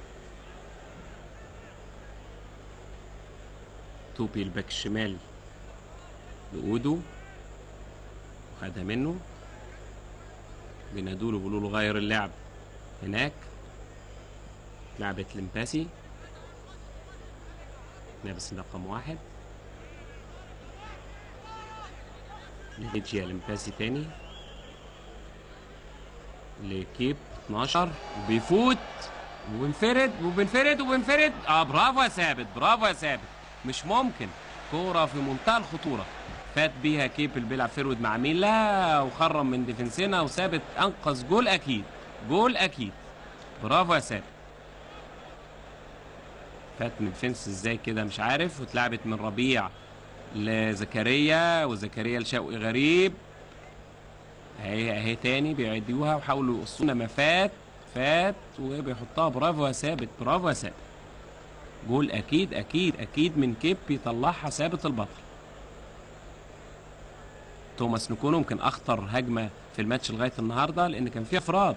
توبي الباك الشمال لأودو وخدها منه بينادوله بيقولوا له غير اللعب هناك لعبة لمباسي لابس رقم واحد لهيجيا لمباسي تاني لكيب 12 وبيفوت وبنفرد وبنفرد وبنفرد اه برافو يا ثابت برافو يا ثابت مش ممكن كورة في منتهى الخطورة فات بيها كيب اللي بيلعب فيرود مع مين لا وخرم من ديفنسنا وثابت انقذ جول اكيد جول اكيد برافو يا ثابت فات من الفنس ازاي كده مش عارف واتلعبت من ربيع لزكريا وزكريا لشوقي غريب اهي اهي تاني بيعيدوها وحاولوا يقصونا ما فات فات وبيحطها برافو يا ثابت برافو يا ثابت جول اكيد اكيد اكيد من كيب يطلعها ثابت البطل توماس نكونو يمكن اخطر هجمه في الماتش لغايه النهارده لان كان فيها افراد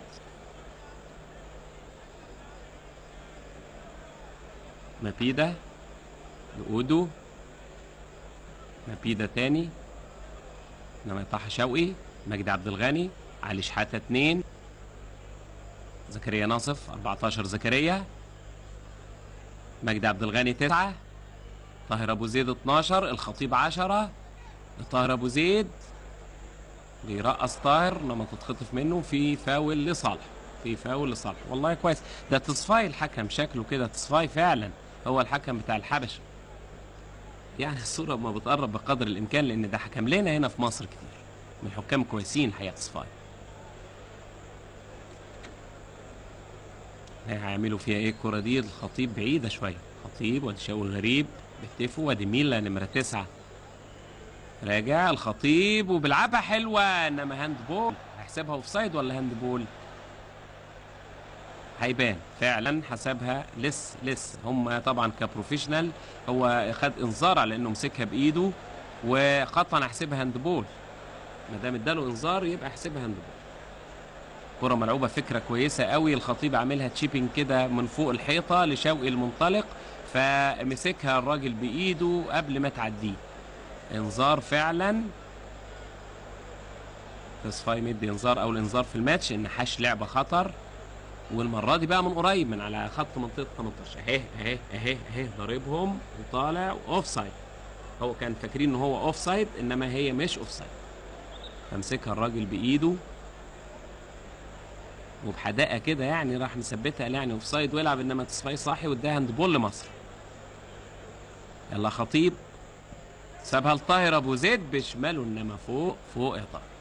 مابيدا لأودو مابيدا تاني انما طه شوقي مجدي عبد الغني علي شحاته اتنين زكريا ناصف 14 زكريا مجدي عبد الغني تسعة طاهر ابو زيد 12 الخطيب 10 طاهر ابو زيد بيرقص طاهر لما تتخطف منه في فاول لصالح في فاول لصالح والله كويس ده تصفاي الحكم شكله كده تصفاي فعلا هو الحكم بتاع الحبشه يعني الصورة ما بتقرب بقدر الإمكان لأن ده حكم لنا هنا في مصر كتير من الحكام كويسين الحقيقة تصفاي هيعملوا فيها ايه الكرة دي الخطيب بعيدة شوية خطيب وادي شاول غريب بيهتفوا وادي ميلا نمرة تسعة راجع الخطيب وبيلعبها حلوة انما هاند بول هيحسبها اوف سايد ولا هاند بول هيبان فعلا حسبها لس لس هم طبعا كبروفيشنال هو خد انذار على انه مسكها بايده وقطعا هيحسبها هاند بول ما دام اداله انذار يبقى يحسبها هاند بول كرة ملعوبة فكرة كويسة قوي الخطيب عاملها تشيبنج كده من فوق الحيطة لشوقي المنطلق فمسكها الراجل بإيده قبل ما تعديه انذار فعلا تصفاي مدي انذار اول انذار في الماتش ان حاش لعبة خطر والمرة دي بقى من قريب من على خط منطقة 18 اهي اهي اهي اهي ضاربهم وطالع اوف سايد هو كان فاكرين ان هو اوف سايد انما هي مش اوف سايد فمسكها الراجل بايده وبحداقه كده يعني راح مثبتها يعني اوف سايد ويلعب انما تصفاي صاحي واداها هاند بول لمصر يلا خطيب سابها لطاهر ابو زيد بشماله انما فوق فوق يا طاهر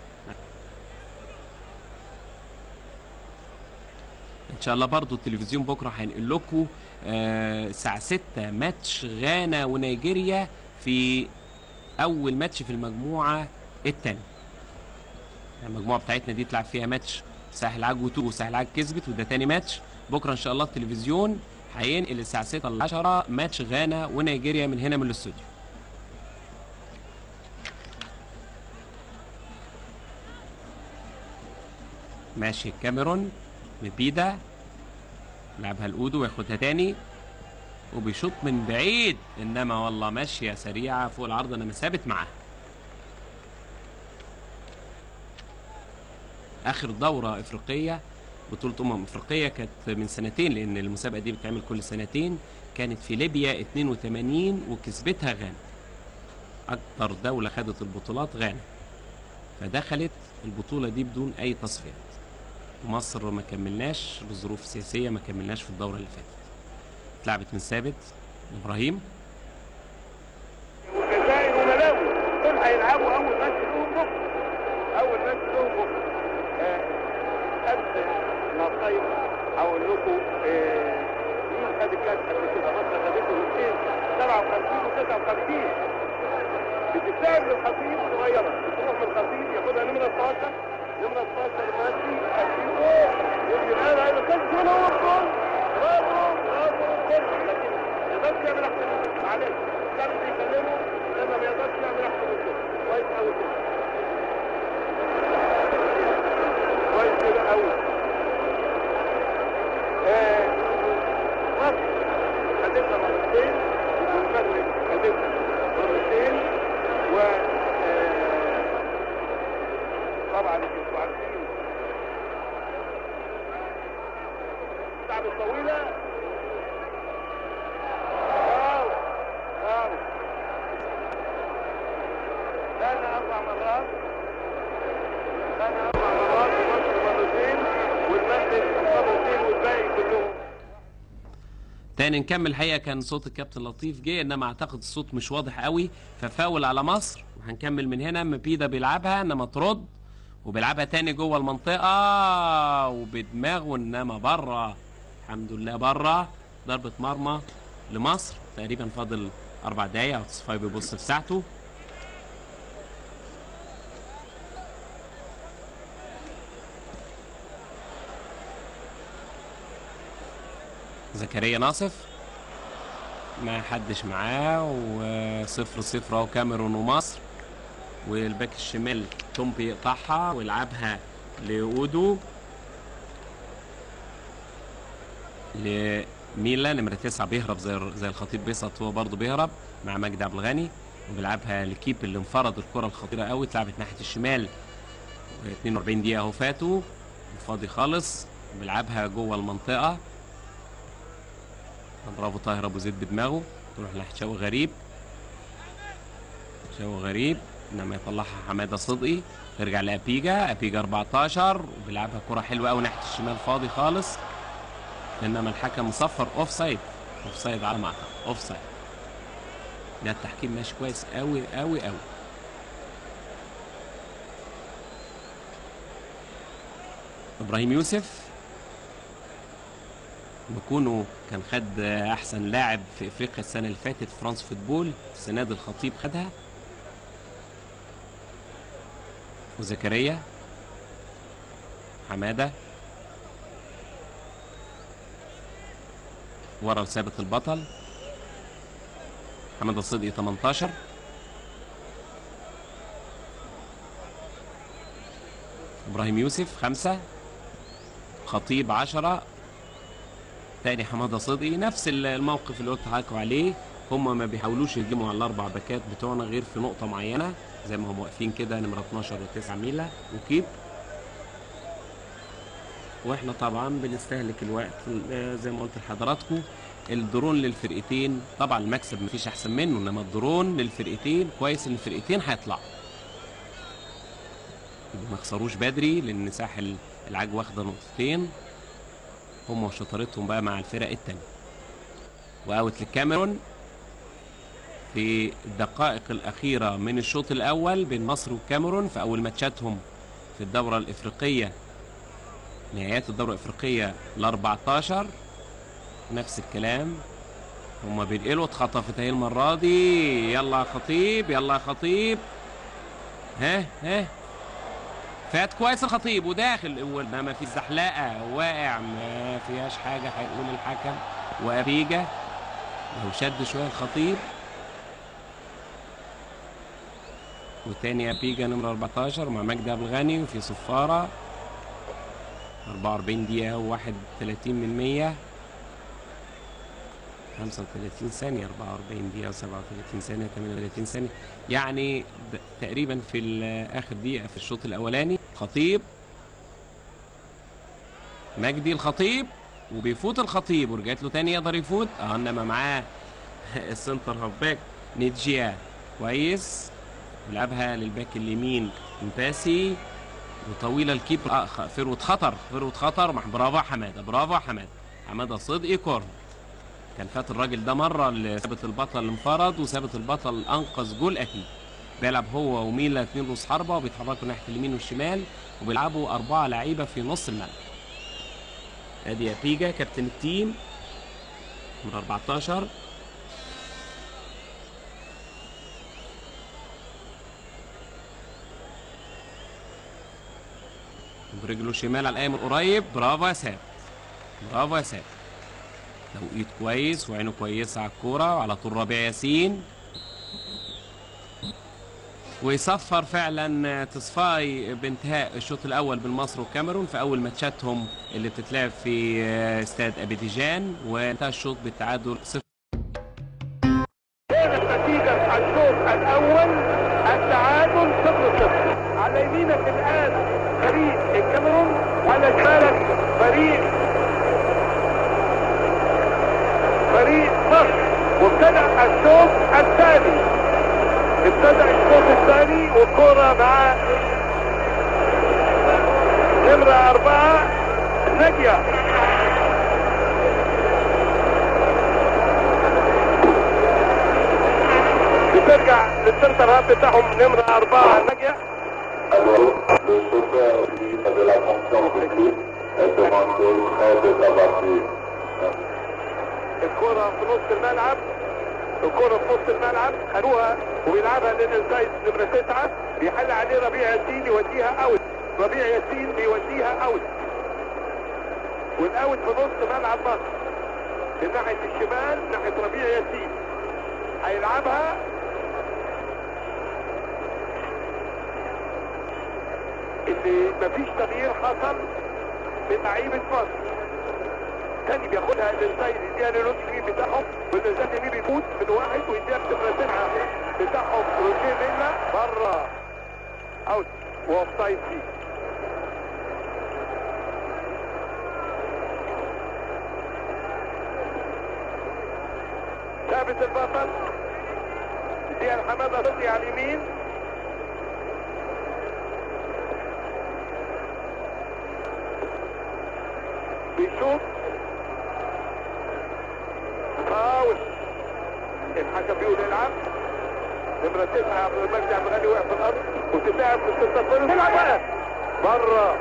ان شاء الله برضو التلفزيون بكره هينقل لكم آه، الساعه 6 ماتش غانا ونيجيريا في اول ماتش في المجموعه الثانيه المجموعه بتاعتنا دي تلعب فيها ماتش ساحل عاج وتوجو ساحل عاج كسبت وده تاني ماتش بكره ان شاء الله التلفزيون هينقل الساعه 6 ل 10 ماتش غانا ونيجيريا من هنا من الاستوديو ماشي الكاميرون مبيدا لعبها الاودو وياخدها تاني وبيشوط من بعيد انما والله ماشيه سريعه فوق العرض انما ثابت معاها اخر دوره افريقيه بطوله امم افريقيه كانت من سنتين لان المسابقه دي بتتعمل كل سنتين كانت في ليبيا 82 وكسبتها غانا اكتر دوله خدت البطولات غانا فدخلت البطوله دي بدون اي تصفيات مصر ما كملناش لظروف سياسيه ما كملناش في الدوره اللي فاتت اتلعبت من ثابت ابراهيم والجزائر وملاوي دول هيلعبوا اول ماتش لهم بكره اول ماتش لهم بكره آه، قبل ما الطيب هقول لكم آه، مين خد الكاس قبل كده مصر خدته الاثنين 57 و 59 بتتلعب للخطيب صغيره بتروح من الخطيب ياخدها نمره 12 نمره 12 ماشي خطيبه يجي انا انا كنت هنا هو الجول برافو برافو جول لكن ما يقدرش يعمل احسن من كده معلش كانوا بيكلموا لما ما يقدرش يعمل احسن من كده قوي كده كويس كده قوي آه، مصر خدتها مرتين والمغرب خدتها مرتين و آه، طبعا انتوا عارفين الشعب الطويلة واو واو كان أربع مرات كان أربع مرات ومصر مرتين والمغرب مرتين والباقي كلهم تاني نكمل الحقيقه كان صوت الكابتن لطيف جه انما اعتقد الصوت مش واضح قوي ففاول على مصر وهنكمل من هنا مبيدا بيلعبها انما ترد وبيلعبها تاني جوه المنطقه وبدماغه انما بره الحمد لله بره ضربه مرمى لمصر تقريبا فاضل اربع دقايق او تصفاي بيبص في ساعته زكريا ناصف ما حدش معاه وصفر صفر اهو كاميرون ومصر والباك الشمال تومبي يقطعها ويلعبها لاودو لميلا نمرة تسعة بيهرب زي زي الخطيب بيسط هو برضه بيهرب مع مجدي عبد الغني وبيلعبها لكيب اللي انفرد الكرة الخطيرة قوي اتلعبت ناحية الشمال 42 دقيقة اهو فاتوا فاضي خالص بيلعبها جوه المنطقة برافو طاهر ابو زيد بدماغه تروح ناحيه شوقي غريب شوقي غريب انما يطلعها حماده صدقي ترجع لابيجا ابيجا 14 وبيلعبها كره حلوه قوي ناحيه الشمال فاضي خالص انما الحكم صفر اوف سايد اوف سايد على ما اعتقد اوف سايد ده التحكيم ماشي كويس قوي قوي قوي ابراهيم يوسف بكونه كان خد احسن لاعب في افريقيا السنه اللي فاتت فرانس فوتبول السنه دي الخطيب خدها وزكريا حماده ورا وثابت البطل حماده صدقي 18 ابراهيم يوسف خمسة خطيب عشرة تاني حماده صدقي نفس الموقف اللي قلت لحضراتكم عليه هم ما بيحاولوش يهجموا على الاربع باكات بتوعنا غير في نقطه معينه زي ما هم واقفين كده نمره 12 و9 ميلا وكيب واحنا طبعا بنستهلك الوقت آه، زي ما قلت لحضراتكم الدرون للفرقتين طبعا المكسب مفيش احسن منه انما الدرون للفرقتين كويس ان الفرقتين هيطلعوا يبقوا ما يخسروش بدري لان ساحل العاج واخده نقطتين هم وشطارتهم بقى مع الفرق التانية واوت للكاميرون في الدقائق الأخيرة من الشوط الأول بين مصر والكاميرون في أول ماتشاتهم في الدورة الإفريقية نهايات الدورة الإفريقية ال 14 نفس الكلام هما بينقلوا اتخطفت اهي المرة دي يلا يا خطيب يلا يا خطيب ها ها فات كويس الخطيب وداخل اول ما في زحلقه واقع ما فيهاش حاجه هيقول الحكم وابيجا لو شد شويه الخطيب وتاني ابيجا نمرة 14 مع مجدي عبد الغني وفي صفارة 44 دقيقة و31 من 100 35 ثانية 44 دقيقة و37 ثانية 38 ثانية يعني د- تقريبا في ال- آخر دقيقة في الشوط الأولاني خطيب مجدي الخطيب وبيفوت الخطيب ورجعت له تاني يقدر يفوت اه انما معاه السنتر هاف باك نيتجيا كويس لعبها للباك اليمين مباسي وطويله الكيبر آه خ- فروت خطر فروت خطر مع برافو يا حماده برافو يا حماده حماده صدقي كورنر كان فات الراجل ده مره لثابت البطل انفرد وثابت البطل انقذ جول اكيد بيلعب هو وميلا اتنين رؤوس حربه وبيتحركوا ناحيه اليمين والشمال وبيلعبوا اربعه لعيبه في نص الملعب ادي يا بيجا كابتن التيم نمرة 14 برجله الشمال على الايمن قريب برافو يا ساب برافو يا ساب توقيت كويس وعينه كويسه على الكوره وعلى طول ربيع ياسين ويصفر فعلا تصفاي بانتهاء الشوط الاول بين مصر والكاميرون في اول ماتشاتهم اللي بتتلعب في استاد ابيديجان وانتهى الشوط بالتعادل صفر كانت نتيجة الشوط الأول التعادل صفر صفر على يمينك الآن فريق الكاميرون على شمالك فريق فريق مصر وابتدأ الشوط الثاني ابتدأ الشوط الثاني والكرة مع نمرة أربعة نجية بترجع للسنتر هاب بتاعهم نمرة أربعة نجية Alors, le chauffeur lui avait la confiance de lui et demandait près de sa voiture. الكرة في نص الملعب الكرة في نص الملعب خدوها وبيلعبها للانسايد نمرة تسعة بيحل عليه ربيع ياسين يوديها اوت ربيع ياسين بيوديها اوت والاوت في نص ملعب مصر من ناحية الشمال ناحية ربيع ياسين هيلعبها اللي مفيش تغيير حصل من لعيبة مصر تاني بياخدها الانسايد يديها للوت اليمين بتاعهم والانسايد اليمين بيفوت من واحد ويديها بتبقى سبعة بتاعهم روجيه ميلا بره اوت واوف سايد فيه ثابت البطل يديها لحماده رضي على اليمين بيشوط فاول الحكم بيقول العب نمرة تسعة عبد المجد عبد الغني وقع في الأرض وتتلعب في الستة كله تلعب بقى بره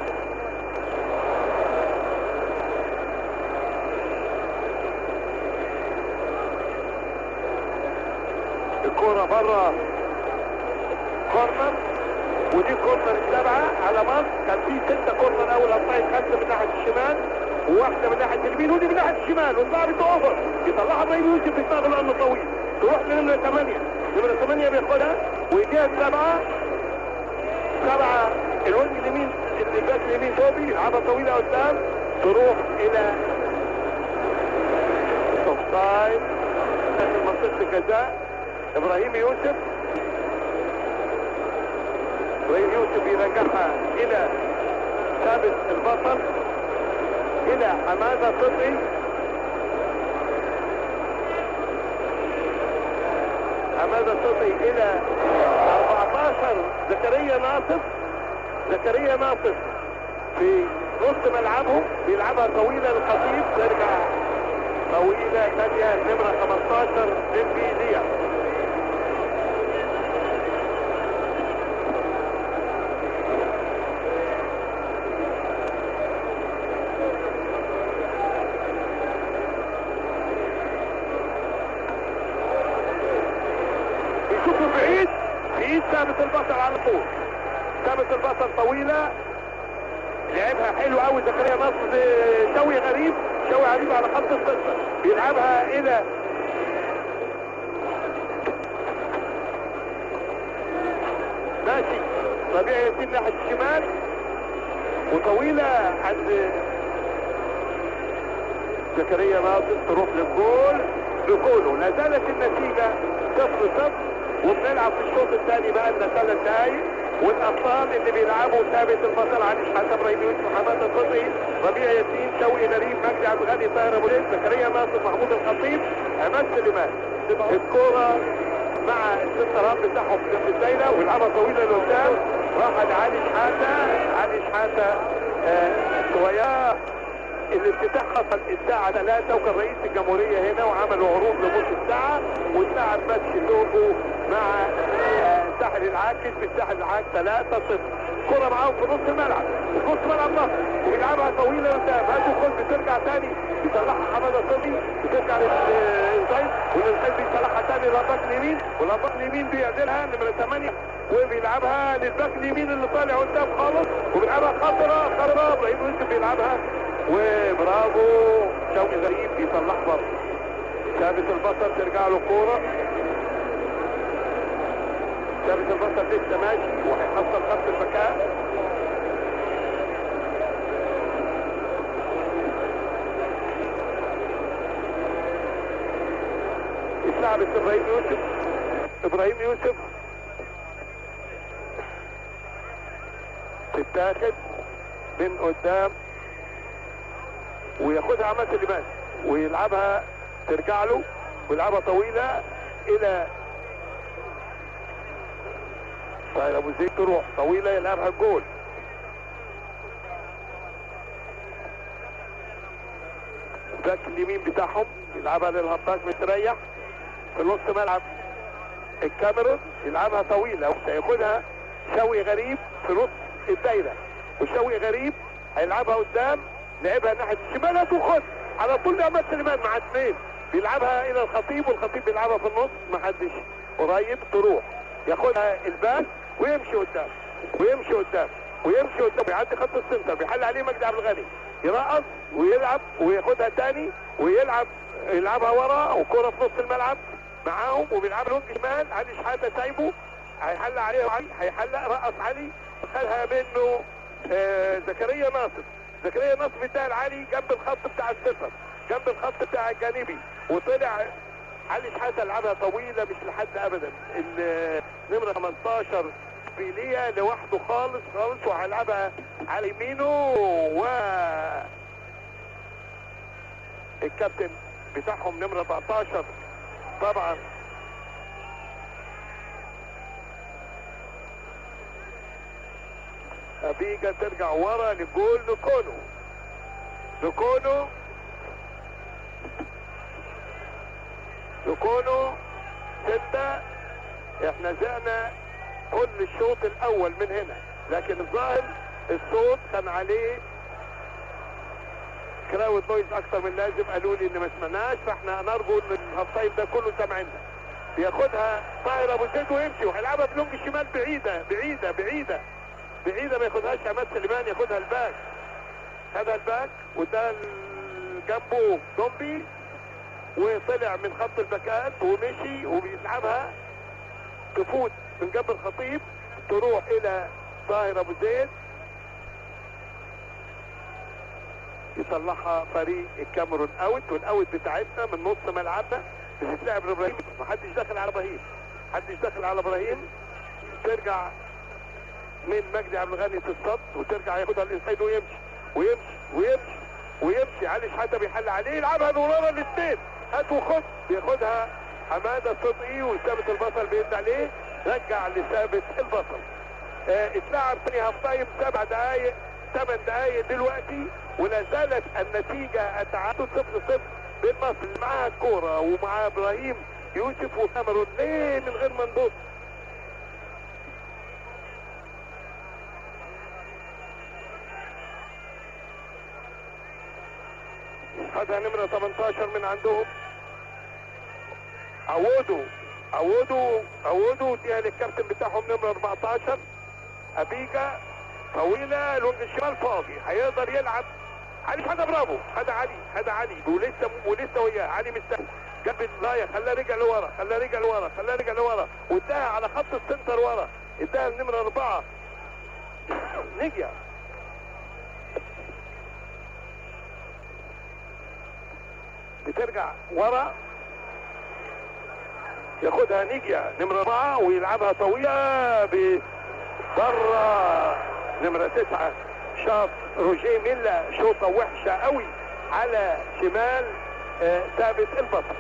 الكورة بره كورنر ودي كورنر السبعة على مصر كان في ستة كورنر أول أطلعت خمسة من ناحية الشمال وواحدة من ناحية اليمين ودي من ناحية الشمال واللاعب اوفر يطلعها ابراهيم يوسف بيشتغل لأنه طويل تروح لنمرة ثمانية نمرة ثمانية بياخدها ويديها السبعة سبعة الوجه اليمين الباك اليمين توبي يلعبها طويلة قدام تروح إلى اوفسايد داخل منطقة الجزاء ابراهيم يوسف ابراهيم يوسف يرجعها الى ثابت البطل الى حماده صدقي حماده صدقي الى 14 زكريا ناصف زكريا ناصف في نص ملعبهم بيلعبها طويله للخطيب ترجع طويله ثانيه نمره 15 للبيزيه بيشوفوا بعيد بعيد ثابت البصر على طول ثابت البصر طويلة لعبها حلو قوي زكريا نصر شوي غريب شوي غريب على خط الستة بيلعبها الى ماشي ربيع ياسين ناحية الشمال وطويلة عند زكريا ناصر تروح للجول لجوله لا زالت النتيجة صفر صفر وبنلعب في الشوط الثاني بقى لنا ثلاث دقايق والابطال اللي بيلعبوا ثابت البطل علي شحاته ابراهيم يوسف محمد القطري ربيع ياسين شوقي غريب مجدي عبد الغني طاهر ابو ليل زكريا ناصر محمود الخطيب عماد سليمان الكوره مع السنتر هاب بتاعهم في الدايره واللعبه طويله لقدام راحت علي شحاته علي شحاته آه شويه الافتتاح حصل الساعة 3 وكان رئيس الجمهورية هنا وعملوا عروض لمدة ساعة والساعة ماتش اللوجو مع آه، ساحل العاكس بالساحل العاكس 3 0 كرة معاهم في نص الملعب في نص ملعب مصر وبيلعبها طويلة قدام هاتوا كل بترجع تاني بيطلعها حمادة صبي بترجع للانسايد والانسايد بيطلعها تاني للباك اليمين والباك اليمين بيعدلها نمرة 8 وبيلعبها للباك اليمين اللي طالع قدام خالص وبيلعبها خطرة خطرة ابراهيم يوسف بيلعبها وبرافو شوقي غريب بيطلعها برضه ثابت البصر ترجع له كوره ثابت البصر لسه ماشي وهيحصل خط المكان اتلعبت ابراهيم يوسف ابراهيم يوسف تتاخد من قدام وياخدها عمل سليمان ويلعبها ترجع له ويلعبها طويله الى طيب ابو زيد تروح طويله يلعبها الجول باك اليمين بتاعهم يلعبها للهباك مستريح في نص ملعب الكاميرون يلعبها طويله وسياخدها شوي غريب في نص الدايره وشوي غريب هيلعبها قدام لعبها ناحيه الشمال هتخش على طول عماد سليمان مع اثنين بيلعبها الى الخطيب والخطيب بيلعبها في النص محدش قريب تروح ياخدها الباك ويمشي قدام ويمشي قدام ويمشي قدام بيعدي خط السنتر بيحل عليه مجدي عبد الغني يرقص ويلعب وياخدها تاني ويلعب يلعبها ورا وكرة في نص الملعب معاهم وبيلعب لونج شمال علي شحاته سايبه هيحل عليه علي هيحلق رقص علي خدها منه آه زكريا ناصر زكريا ناصر اداها لعلي جنب الخط بتاع الصفر جنب الخط بتاع الجانبي وطلع علي شحاته لعبها طويله مش لحد ابدا ال- نمره 18 بيليه لوحده خالص خالص وهيلعبها على يمينه و الكابتن بتاعهم نمره 14 طبعا ابيجا ترجع ورا لجول لكونو لكونو لكونو ستة احنا زقنا كل الشوط الاول من هنا لكن الظاهر الصوت كان عليه كراود نويز اكتر من لازم قالوا لي ان ما سمعناش فاحنا نرجو ان الهاف تايم ده كله سامعنا بياخدها طاهر ابو زيد ويمشي وهيلعبها بلونج الشمال بعيده بعيده بعيده بعيده ما ياخدهاش عماد سليمان ياخدها الباك خدها الباك وده ال- جنبه زومبي وطلع من خط الباكات ومشي وبيلعبها تفوت من جنب الخطيب تروح الى طاهر ابو زيد يطلعها فريق الكاميرون اوت والاوت بتاعتنا من نص ملعبنا بتتلعب لابراهيم محدش داخل على ابراهيم محدش داخل على ابراهيم ترجع من مجدي عبد الغني تصد وترجع ياخدها الانسايد ويمشي ويمشي ويمشي ويمشي علي شحاته بيحل عليه يلعبها نورارا الاثنين هات وخد بياخدها حماده صدقي وثابت البصل بيد عليه رجع لثابت البصل آه، اتلعب تاني هاف تايم سبع دقايق ثمان دقايق دلوقتي ولا زالت النتيجه التعادل صفر صفر بين مصر اللي معاها الكوره ومع ابراهيم يوسف وكاميرون ليه من غير ما نبص خدها نمرة 18 من عندهم عودوا عودوا عودوا اديها للكابتن بتاعهم نمرة 14 ابيجا طويلة لونج الشمال فاضي هيقدر يلعب علي خدها برافو خدها علي خدها علي ولسه ولسه وياه علي مستني جنب الضايع خلاه رجع لورا خلاه رجع لورا خلاه رجع لورا واداها على خط السنتر ورا اداها النمرة أربعة نجيا بترجع ورا ياخدها نيجيا نمرة أربعة ويلعبها طويلة ب- بره نمرة تسعة شاط روجيه ميلا شوطة وحشة قوي على شمال آه، ثابت البصر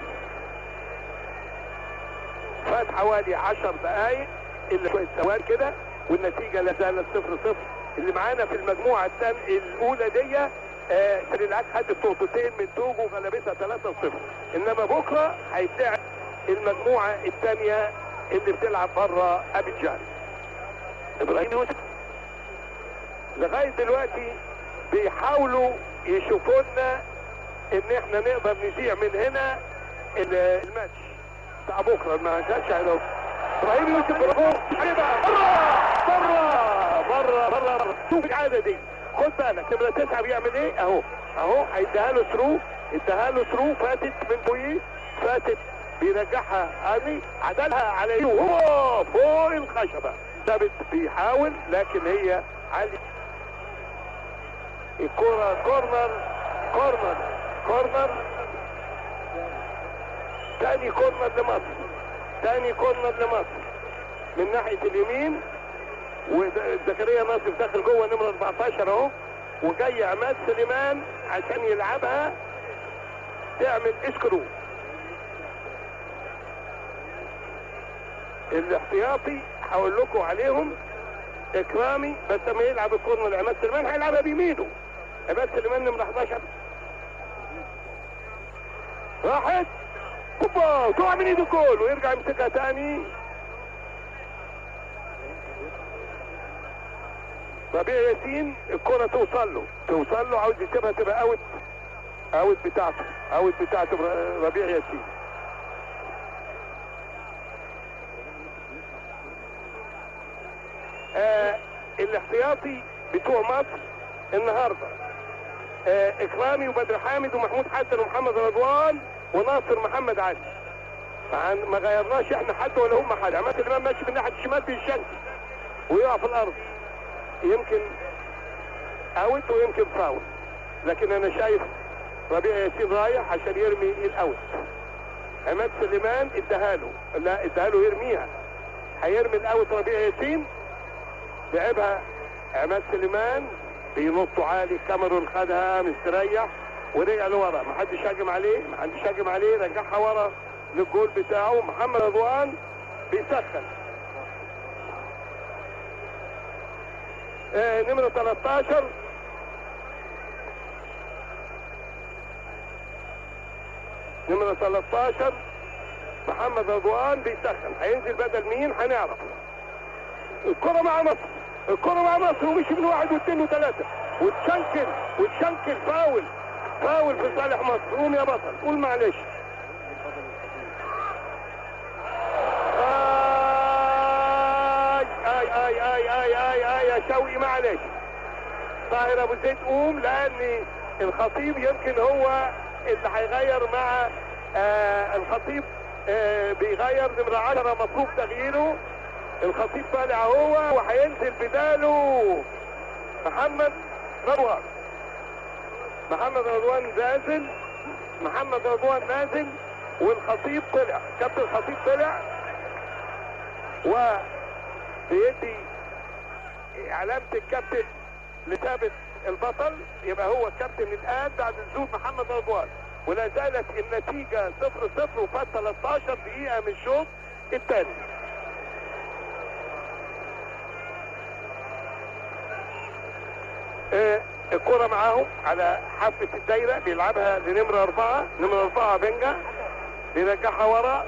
فات حوالي عشر دقايق الا شوية ثواني كده والنتيجة لا زالت صفر صفر اللي معانا في المجموعة التان الأولى دي آه، سريلانكا خدت نقطتين من توجو غلبتها 3 0 انما بكره هيتلعب المجموعة الثانية اللي بتلعب بره ابيجان ابراهيم يوسف لغاية دلوقتي بيحاولوا يشوفوا لنا ان احنا نقدر نذيع من هنا ال- الماتش بتاع بكره ما جاتش على ابراهيم يوسف برافو هيبقى بره بره بره بره شوف العاده دي خد بالك نمره تسعه بيعمل ايه اهو اهو هيديها له ثرو اداها له ثرو فاتت من فوقيه فاتت بيرجعها ادي عدلها على ايده وهو فوق الخشبه ثابت بيحاول لكن هي عالية الكرة كورنر كورنر كورنر تاني كورنر لمصر تاني كورنر لمصر من ناحية اليمين وزكريا ناصر داخل جوه نمرة 14 اهو وجاي عماد سليمان عشان يلعبها تعمل اسكرو الاحتياطي هقول لكم عليهم اكرامي بس لما يلعب الكورنر عماد سليمان هيلعبها بيمينه عماد سليمان نمرة 11 راحت اوبا تقع من ايده جول ويرجع يمسكها تاني ربيع ياسين الكرة توصل له توصل له عاوز يسيبها تبقى اوت اوت بتاعته اوت بتاعته ربيع ياسين آه الاحتياطي بتوع مصر النهارده آه اكرامي وبدر حامد ومحمود حسن ومحمد رضوان وناصر محمد علي فعن- ما غيرناش احنا حد ولا هم حد عماد الامام ماشي من ناحيه الشمال بيشنك ويقع في الارض يمكن اوت ويمكن فاول لكن انا شايف ربيع ياسين رايح عشان يرمي الاوت عماد سليمان اداها له لا اداها له يرميها هيرمي الاوت ربيع ياسين لعبها عماد سليمان بينط عالي كاميرون خدها مستريح ورجع لورا ما حدش هاجم عليه ما حدش هاجم عليه رجعها ورا للجول بتاعه محمد رضوان بيسخن آه نمرة 13 نمرة 13 محمد رضوان بيسخن هينزل بدل مين هنعرف الكرة مع مصر الكرة مع مصر ومشي من واحد واثنين وثلاثة وتشنكل وتشنكل فاول فاول في صالح مصر قوم يا بطل قول معلش اي اي اي اي اي اي اي يا شوقي معلش طاهر ابو زيد قوم لان الخطيب يمكن هو اللي هيغير مع آه الخطيب آه بيغير نمرة 10 مطلوب تغييره الخطيب طالع هو وهينزل بداله محمد رضوان محمد رضوان نازل محمد رضوان نازل والخطيب طلع كابتن الخطيب طلع وبيدي علامة الكابتن لثابت البطل يبقى هو الكابتن الآن بعد نزول محمد رضوان ولا زالت النتيجة صفر صفر وفات 13 دقيقة من الشوط الثاني آه، الكرة معاهم على حافة الدايرة بيلعبها لنمرة أربعة نمرة أربعة بنجا بيرجعها ورا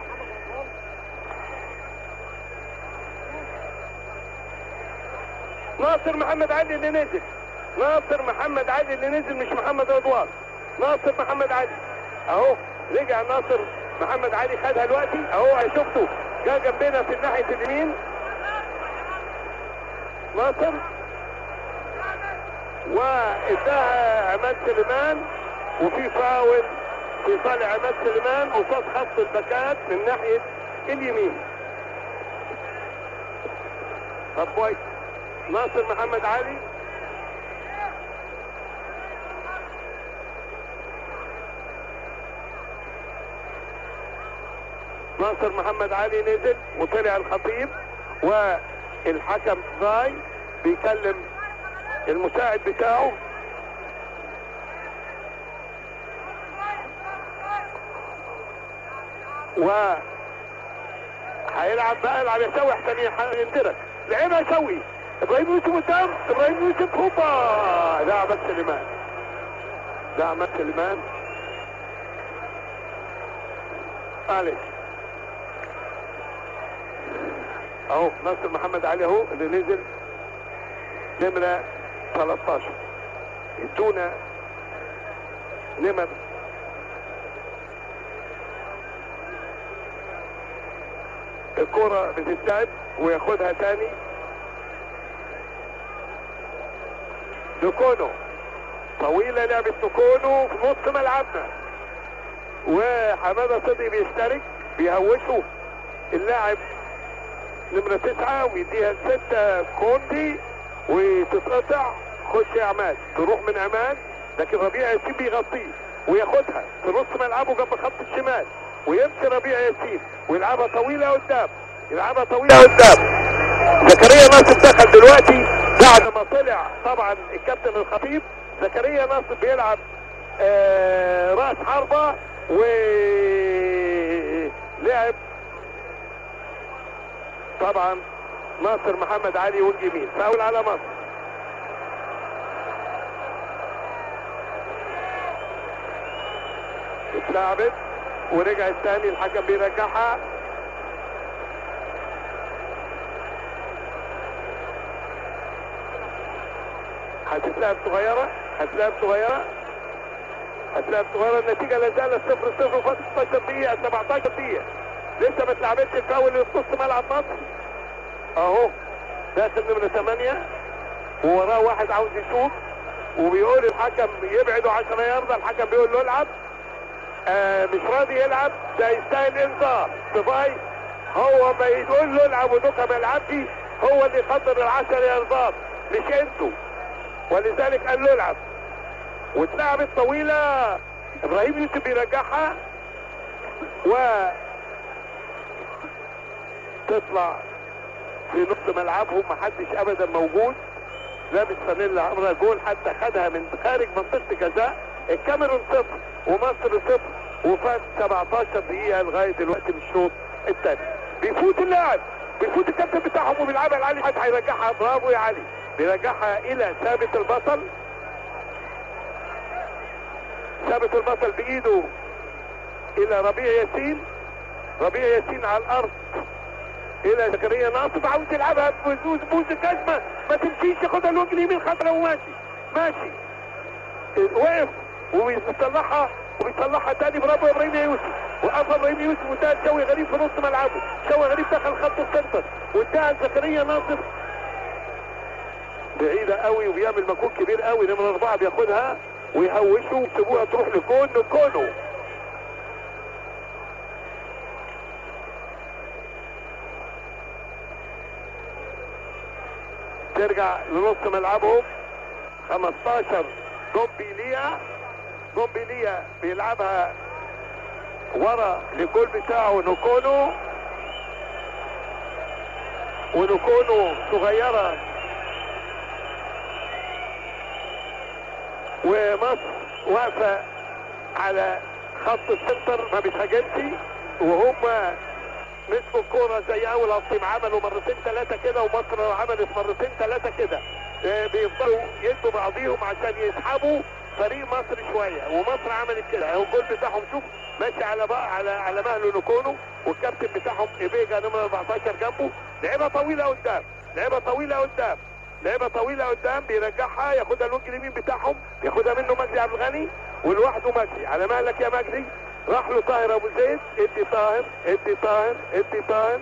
ناصر محمد علي اللي نزل ناصر محمد علي اللي نزل مش محمد رضوان ناصر محمد علي اهو رجع ناصر محمد علي خدها دلوقتي اهو شفته جا جنبنا في ناحية اليمين ناصر واداها عماد سليمان وفي فاول في صالح عماد سليمان قصاد خط الباكات من ناحيه اليمين طب كويس ناصر محمد علي ناصر محمد علي نزل وطلع الخطيب والحكم ضاي بيكلم المساعد بتاعه و هيلعب بقى العب يسوي احسن يندرك لعبها يسوي ابراهيم يوسف قدام ابراهيم يوسف هوبا ده عماد سليمان ده عماد سليمان معلش اهو ناصر محمد علي اهو اللي نزل نمرة 13 ادونا نمر الكرة بتتلعب وياخدها تاني نكونو طويلة لعبة نكونو في نص ملعبنا وحماده صدقي بيشترك بيهوشه اللاعب نمرة تسعة ويديها لستة كوندي وتتقطع خش يا عماد تروح من عماد لكن ربيع ياسين بيغطيه وياخدها في نص ملعبه جنب خط الشمال ويمشي ربيع ياسين ويلعبها طويلة قدام يلعبها طويلة قدام زكريا ناصر دخل دلوقتي بعد ما طلع طبعا الكابتن الخطيب زكريا ناصر بيلعب آه راس حربة ولعب طبعا ناصر محمد علي وينج يمين فاول على مصر اتلعبت ورجعت تاني الحكم بيرجعها هتتلعب صغيرة هتتلعب صغيرة هتلعب صغيرة النتيجة لا زالت صفر صفر فاضل 16 دقيقة 17 دقيقة لسه ما اتلعبتش الفاول اللي في نص ملعب مصر اهو داخل نمرة 8 ووراه واحد عاوز يشوط وبيقول الحكم يبعده 10 ياردة الحكم بيقول له العب آه مش راضي يلعب ده يستاهل انذار دبي هو ما يقول له العب ودوكا ما يلعبش هو اللي يقدر العشر ياردات مش انتوا ولذلك قال له العب واتلعبت طويلة ابراهيم يوسف بيرجعها و تطلع في نص ملعبهم محدش ابدا موجود لابس فانيلا حمراء جول حتى خدها من خارج منطقه الجزاء الكاميرون صفر ومصر صفر وفات 17 دقيقه لغايه دلوقتي من الشوط الثاني بيفوت اللاعب بيفوت الكابتن بتاعهم وبيلعبها لعلي حد هيرجعها برافو يا علي بيرجعها الى ثابت البطل ثابت البطل بايده الى ربيع ياسين ربيع ياسين على الارض الى زكريا ناصف عاوز يلعبها بوز بوز الجزمه ما تمشيش ياخدها الوجه اليمين خطره وماشي ماشي وقف وبيصلحها وبيصلحها تاني برافو ابراهيم يوسف وقف ابراهيم يوسف وانتهى شوي غريب في نص ملعبه شوي غريب دخل خط السنتر وانتهى زكريا ناصف بعيدة قوي وبيعمل مجهود كبير قوي نمرة أربعة بياخدها ويهوشوا ويسيبوها تروح لكون كونو ترجع لنص ملعبهم 15 دومبيليا دومبيليا بيلعبها ورا للجول بتاعه نوكونو ونوكونو صغيرة ومصر واقفة على خط السنتر ما بتهاجمش وهم مسكوا الكورة زي اول الصيم عملوا مرتين ثلاثة كده ومصر عملت مرتين ثلاثة كده آه، بيفضلوا يدوا بعضيهم عشان يسحبوا فريق مصر شوية ومصر عملت كده اهو الجول بتاعهم شوف ماشي على بقى على على مهله نكونو والكابتن بتاعهم ايبيجا نمرة 14 جنبه لعبة طويلة قدام لعبة طويلة قدام لعبة طويلة قدام بيرجعها ياخدها الوجه اليمين بتاعهم ياخدها منه مجدي عبد الغني ولوحده ماشي على مهلك يا مجدي راح له طاهر ابو زيد ادي طاهر ادي طاهر ادي طاهر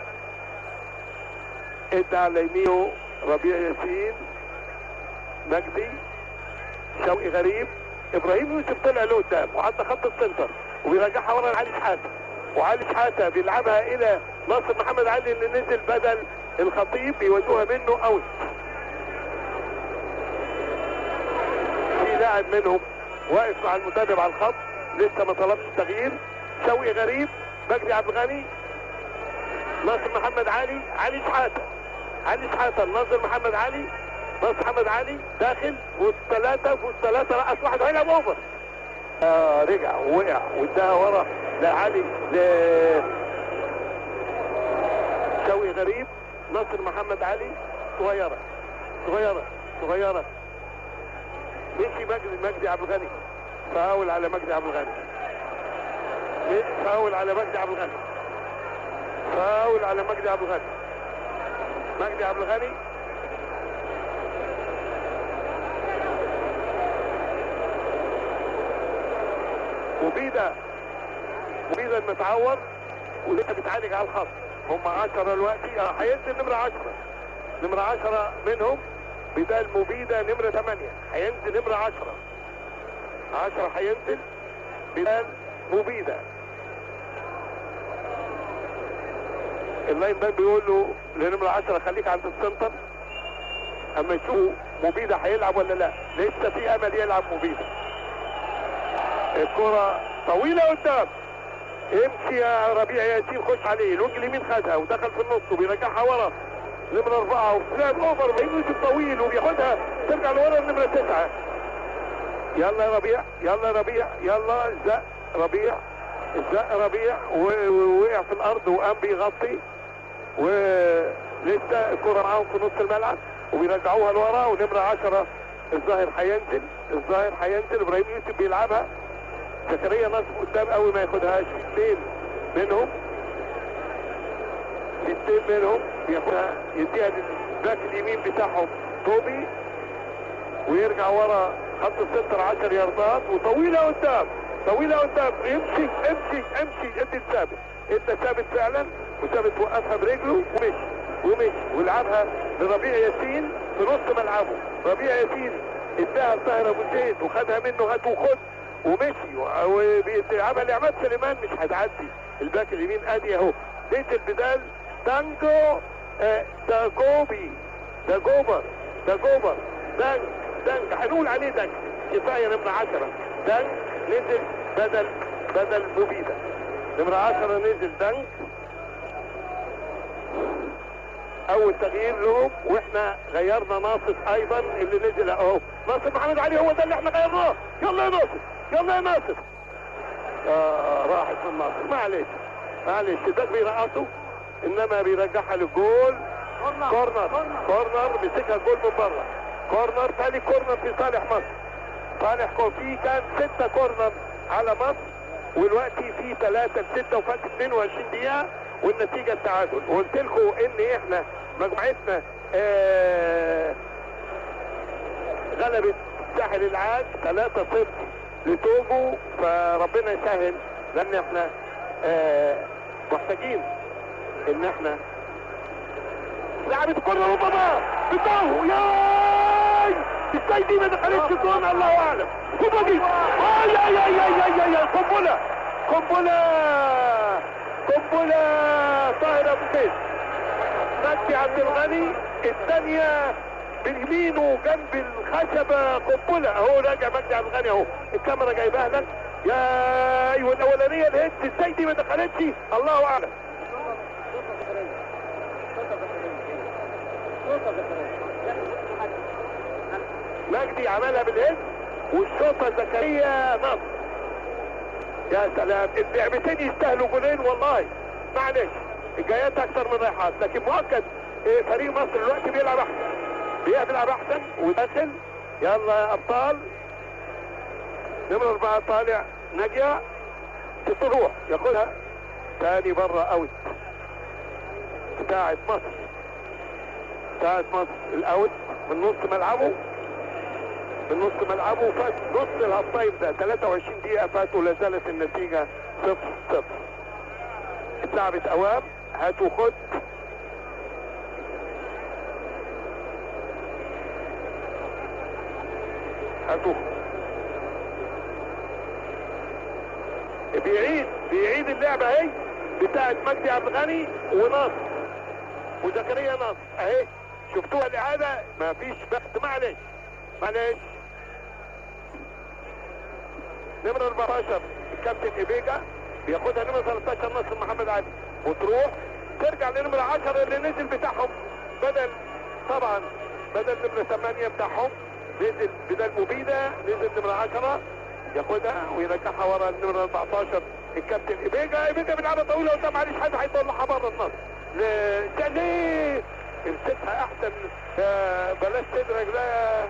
ادى على يمينه ربيع ياسين مجدي شوقي غريب ابراهيم يوسف طلع له قدام وعدى خط السنتر وبيرجعها ورا علي شحاته وعلي شحاته بيلعبها الى ناصر محمد علي اللي نزل بدل الخطيب بيودوها منه اوت في لاعب منهم واقف مع المدرب على الخط لسه ما طلبش تغيير شوقي غريب مجدي عبد الغني ناصر محمد علي علي شحاته علي شحاته ناصر محمد علي ناصر محمد علي داخل والثلاثه والثلاثه رقص واحد هيلعب اوفر آه رجع ووقع واداها ورا لعلي ل شوقي غريب ناصر محمد علي صغيره صغيره صغيره مشي مجدي مجدي عبد الغني فاول على مجدي عبد الغني فاول على مجدي عبد الغني فاول على مجدي عبد الغني مجدي عبد الغني وبيدا وبيدا المتعور ولسه بيتعالج على الخط هم 10 دلوقتي اه هينزل نمره 10 نمره 10 منهم بدال مبيدة نمرة 8 هينزل نمرة 10 10 هينزل بدال مبيدة اللاين باك بيقول له لنمرة 10 خليك عند السنتر اما يشوف مبيدة هيلعب ولا لا لسه في امل يلعب مبيدة الكرة طويلة قدام امشي يا ربيع ياسين خش عليه الوجه اليمين خدها ودخل في النص وبيرجعها ورا نمرة أربعة ولعب أوفر بيموت الطويل وبياخدها ترجع لورا النمرة تسعة يلا يا ربيع يلا يا ربيع يلا زق ربيع زق ربيع و- ووقع في الأرض وقام بيغطي ولسه الكرة معاهم في نص الملعب وبيرجعوها لورا ونمرة عشرة الظاهر هينزل الظاهر هينزل ابراهيم يوسف بيلعبها زكريا نصب قدام قوي ما ياخدهاش اثنين منهم اثنين منهم بياخدها يديها للباك اليمين بتاعهم توبي ويرجع ورا خط الستر 10 ياردات وطويله قدام طويله قدام يمشي امشي امشي ادي الثابت انت ثابت فعلا وثابت وقفها برجله ومشي ومشي ولعبها لربيع ياسين في نص ملعبه ربيع ياسين اداها لطاهر ابو زيد وخدها منه هات وخد ومشي و- وبيلعبها لعماد سليمان مش هتعدي الباك اليمين ادي اهو بيت البدال تانجو آه، داجوبي داجوبر داجوبر دانج دانج هنقول عليه دانج كفايه نمره 10 دانج نزل بدل بدل مبيده نمره 10 نزل دانج اول تغيير لهم واحنا غيرنا ناصف ايضا اللي نزل اهو ناصف محمد علي هو ده اللي احنا غيرناه يلا يا ناصف يلا يا ناصف آه راحت من ناصف معلش معلش ده بيرقصوا انما بيرجعها للجول كورنر كورنر مسكها الجول من بره كورنر ثاني كورنر في صالح مصر صالح كو- في كان ستة كورنر على مصر والوقت في ثلاثة لستة وفات 22 دقيقة والنتيجة التعادل وقلت لكم ان احنا مجموعتنا آه غلبت ساحل العاج 3-0 لتوجو فربنا يسهل لان احنا آه محتاجين ان احنا لعبت كرة ربما بتاعه ياي ازاي دي ما دخلتش جون الله اعلم هو دي اي اي اي اي اي اي اي قنبلة قنبلة قنبلة طاهر ابو زيد مجدي عبد الغني الثانية باليمين وجنب الخشبة قنبلة اهو راجع مجدي عبد الغني اهو الكاميرا جايباها لك يا ايوه الاولانية الهيد ازاي دي ما دخلتش الله اعلم مجدي عملها بالهيد والشوطة زكريا نصر يا سلام اللعبتين يستاهلوا جولين والله معلش الجايات اكتر من رايحات لكن مؤكد إيه، فريق مصر دلوقتي بيلعب احسن بيلعب احسن وداخل يلا يا ابطال نمرة اربعة طالع نجية تروح ياخدها تاني بره اوت بتاعت مصر بتاعت مصر الاوت من نص ملعبه من نص ملعبه فات نص الهاف تايم ده 23 دقيقة فاتوا لا زالت النتيجة صفر صفر اتلعبت اوام هات وخد هات وخد بيعيد بيعيد اللعبة اهي بتاعت مجدي عبد الغني وناصر وزكريا ناصر اهي شفتوها الاعادة ما فيش بحث معلش معلش نمرة 14 الكابتن ايبيجا بياخدها نمرة 13 ناصر محمد علي وتروح ترجع لنمرة 10 اللي نزل بتاعهم بدل طبعا بدل نمرة 8 بتاعهم نزل بدل مبيدة نزل نمرة 10 ياخدها ويرجعها ورا النمرة 14 الكابتن ايبيجا ايبيجا بيلعبها طويلة قدام عليش حد هيطلعها بره النص ل- ليه امسكها احسن آه، بلاش تدرج لا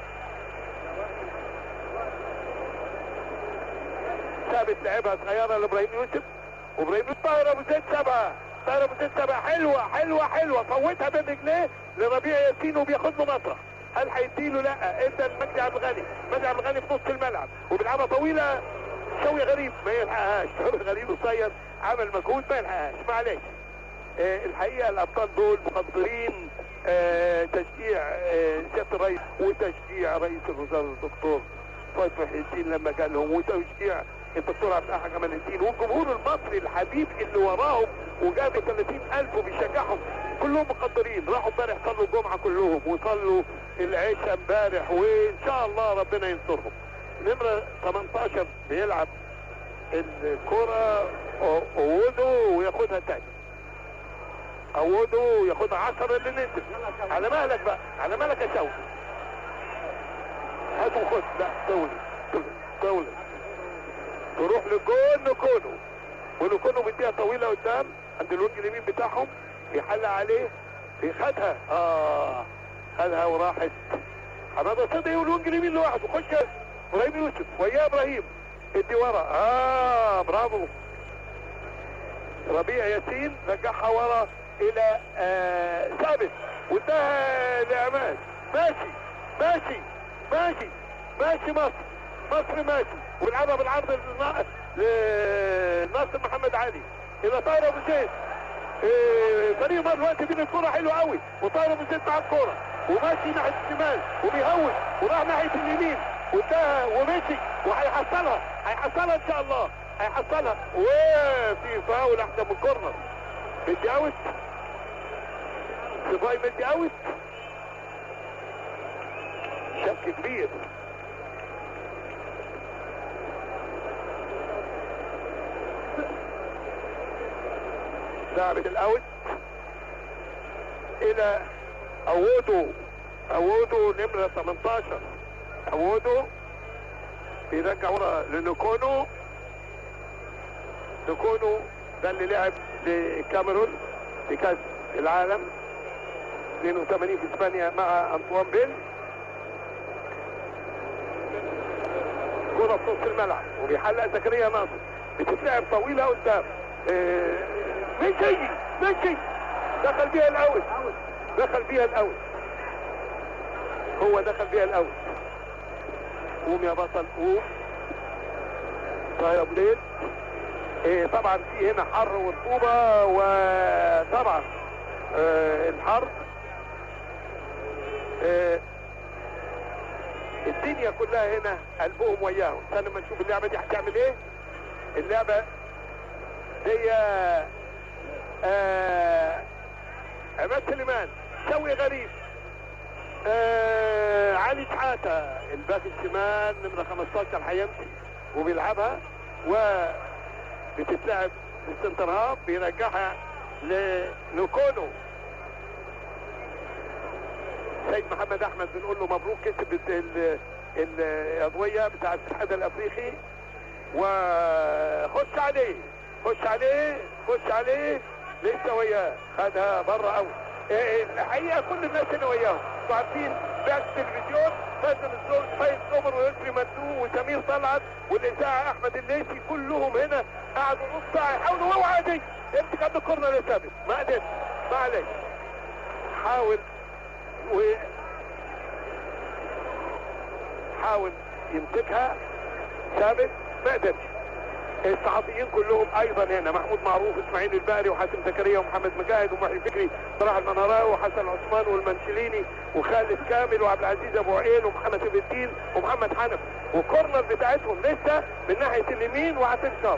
ثابت لعبها صغيره لابراهيم يوسف وابراهيم يوسف طاهر ابو زيد سابها طاهر ابو زيد سابها حلوه حلوه حلوه فوتها بين رجليه لربيع ياسين وبياخد له مطرح هل هيديله لا ادى لمجدي عبد الغني مجدي عبد الغني في نص الملعب وبيلعبها طويله شوي غريب ما يلحقهاش شوي غريب قصير عمل مجهود ما يلحقهاش معلش آه، الحقيقه الابطال دول مقدرين آه، تشجيع آه، سياده الرئيس وتشجيع رئيس الوزراء الدكتور فؤاد محي الدين لما قال لهم وتشجيع الدكتور عبد الحاج جمال الدين والجمهور المصري الحبيب اللي وراهم وجاب 30000 وبيشجعهم كلهم مقدرين راحوا امبارح صلوا الجمعه كلهم وصلوا العشاء امبارح وان شاء الله ربنا ينصرهم نمره 18 بيلعب الكرة اوودو وياخدها تاني اوودو ياخدها 10 اللي نزل على مهلك بقى على مهلك يا شوقي هات وخد لا دولي دولي تروح لجون نكونو ونكونو بديها طويله قدام عند الوينج اليمين بتاعهم يحل عليه خدها اه خدها وراحت حماده صدقي والوينج اليمين لوحده خش ابراهيم يوسف وياه ابراهيم ادي ورا اه برافو ربيع ياسين رجعها ورا الى آه ثابت واداها لعماد ماشي ماشي ماشي ماشي مصر مصر ماشي ويلعبها بالعرض لنا- لناصر محمد علي الى طاهر ابو زيد إيه، فريق مصر دلوقتي بين الكرة حلوة قوي وطاهر ابو زيد مع الكرة وماشي ناحية الشمال وبيهوش وراح ناحية اليمين وانتهى ومشي وهيحصلها هيحصلها ان شاء الله هيحصلها وفي فاول احسن من كورنر مدي اوت سيفاي مدي اوت شك كبير لعبة الاوت الى اوودو اوودو نمرة 18 اوودو بيرجع ورا لنكونو نكونو ده اللي لعب للكاميرون في كاس العالم 82 في اسبانيا مع انطوان بيل كرة في نص الملعب وبيحلق زكريا ناصر بتتلعب طويلة قدام آه، مشي مشي دخل بيها الاول دخل بيها الاول هو دخل بيها الاول قوم يا بطل قوم طيب ابو ليل إيه طبعا في هنا حر ورطوبة وطبعا آه الحر آه الدنيا كلها هنا قلبهم وياهم استنى ما نشوف اللعبة دي هتعمل ايه اللعبة دي آه عماد سليمان شوي غريب آه علي شحاتة الباك الشمال نمرة 15 هيمشي وبيلعبها وبتتلعب في السنتر هاف بيرجعها لنوكونو سيد محمد احمد بنقول له مبروك كسب ال- ال- الأضوية بتاع الاتحاد الافريقي وخش عليه خش عليه خش عليه لسه وياه خدها بره قوي الحقيقه كل الناس هنا وياهم انتوا عارفين بعد التلفزيون فازل الزول فايز عمر ويسري مندوب وسمير طلعت والاذاعه احمد الليثي كلهم هنا قعدوا نص ساعه يحاولوا اوعى دي امسك قبل الكورنر يا ثابت ما قدرش ما عليك حاول و حاول يمسكها ثابت ما قدرش الصحفيين كلهم ايضا هنا محمود معروف اسماعيل البقري وحاتم زكريا ومحمد مجاهد ومحي فكري صلاح المنراوي وحسن عثمان والمنشليني وخالد كامل وعبد العزيز ابو عقيل ومحمد سيف الدين ومحمد حنف والكورنر بتاعتهم لسه من ناحيه اليمين وهتنشاط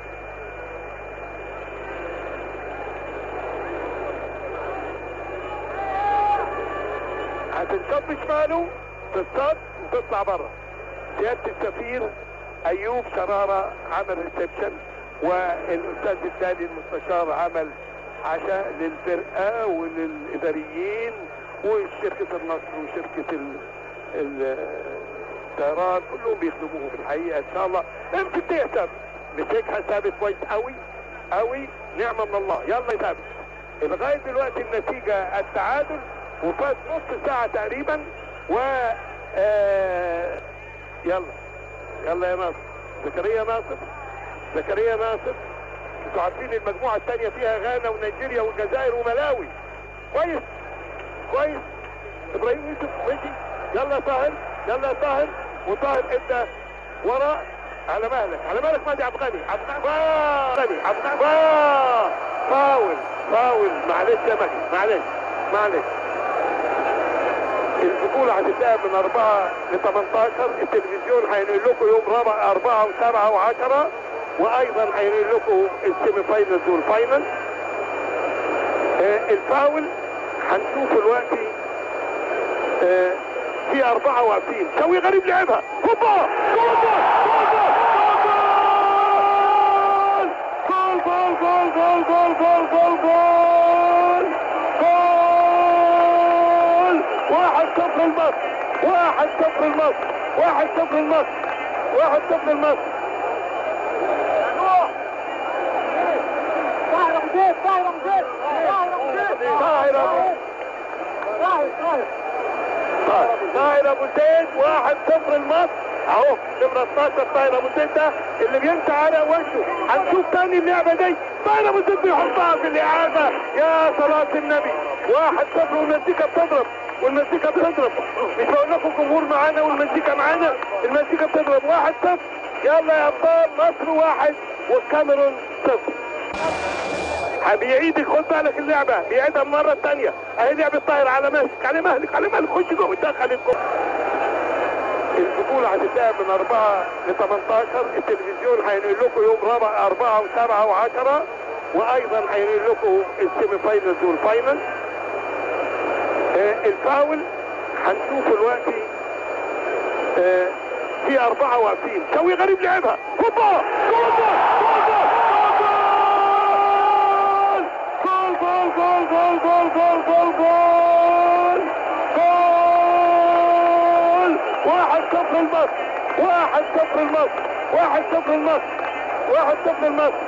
هتنشاط بشماله تصطاد وتطلع بره سياده السفير ايوب شرارة عمل ريسبشن والاستاذ الثاني المستشار عمل عشاء للفرقة وللاداريين وشركة النصر وشركة ال- ال- الطيران كلهم بيخدموه في الحقيقة ان شاء الله امسك دي يا ثابت مسكها ثابت كويس قوي قوي نعمة من الله يلا يا ثابت لغاية دلوقتي النتيجة التعادل وفات نص ساعة تقريبا و آه يلا يلا يا ناصر زكريا ناصر زكريا ناصر انتوا عارفين المجموعة الثانية فيها غانا ونيجيريا والجزائر وملاوي كويس كويس ابراهيم يوسف مشي يلا يا طاهر يلا يا طاهر وطاهر انت ورا على مهلك على مهلك مهدي عبد الغني عبد الغني عبد الغني آه! فاول فاول معلش يا مهدي معلش معلش البطولة هتتلعب من 4 ل 18 التلفزيون هينقل لكم يوم رابع 4 و7 و10 وايضا هينقل لكم السيمي فاينلز والفاينل آه، الفاول هنشوفه دلوقتي آه، في أربعة واقفين شوي غريب لعبها هوبا جول جول جول جول جول جول جول جول جول واحد صفر المصر واحد صفر المصر واحد صفر المصر واحد صفر المصر طاهر ابو زيد طاهر ابو زيد طاهر ابو زيد طاهر أبو- طاهر طاهر طاهر ابو زيد واحد صفر المصر اهو نمرة 12 طاهر ابو زيد ده اللي بيمسح على وشه هنشوف تاني اللعبة دي طاهر ابو زيد بيحطها في الاعادة يا صلاة النبي واحد صفر والمزيكا بتضرب والمزيكا بتضرب مش بقول لكم الجمهور معانا والمزيكا معانا المزيكا بتضرب واحد صفر يلا يا ابطال مصر واحد والكاميرون صفر بيعيد خد بالك اللعبه بيعيدها المره الثانيه اهي لعبه طاير على مهلك على مهلك على مهلك خش جوه دخل الجول البطوله هتتلعب من 4 ل 18 التلفزيون هينقل لكم يوم رابع 4 و7 و10 وايضا هينقل لكم السيمي فاينلز والفاينل آه الفاول هنشوفه دلوقتي آه في أربعة واقفين شوي غريب لعبها هوبا جول جول جول جول جول جول جول جول جول واحد صفر المصر واحد صفر المصر واحد صفر المصر واحد صفر المصر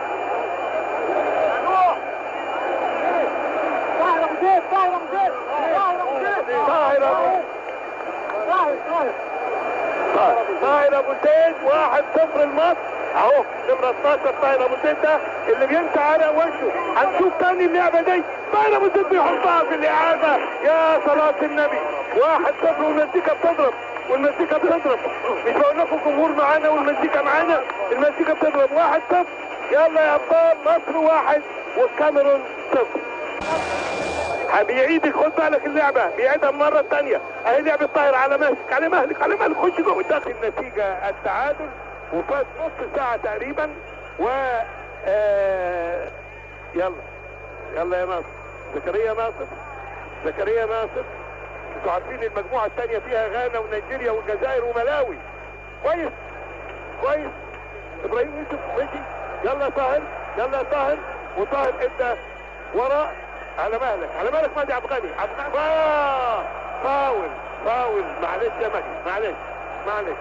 طاهر ابو زيد طاهر ابو زيد طاهر ابو زيد طاهر أبو- طاهر طاهر طاهر ابو زيد واحد صفر المصر اهو نمرة 12 طاهر ابو زيد ده اللي بيمسح على وشه هنشوف تاني اللعبة دي طاهر ابو زيد بيحطها في الاعادة يا صلاة النبي واحد صفر والمزيكا بتضرب والمزيكا بتضرب مش بقول لكم الجمهور معانا والمزيكا معانا المزيكا بتضرب واحد صفر يلا يا ابطال مصر واحد والكاميرون صفر بيعيد خد بالك اللعبه بيعيدها المره الثانيه اهي لعبه طاير على مهلك على مهلك على مهلك خش جوه داخل النتيجه التعادل وفات نص ساعه تقريبا و آه يلا يلا يا ناصر زكريا ناصر زكريا ناصر انتوا عارفين المجموعه الثانيه فيها غانا ونيجيريا والجزائر وملاوي كويس كويس ابراهيم يوسف مشي يلا يا طاهر يلا يا طاهر وطاهر انت وراء على مهلك على مهلك مادي عبد الغني عبد الغني آه! فاول فاول معلش يا مجدي معلش معلش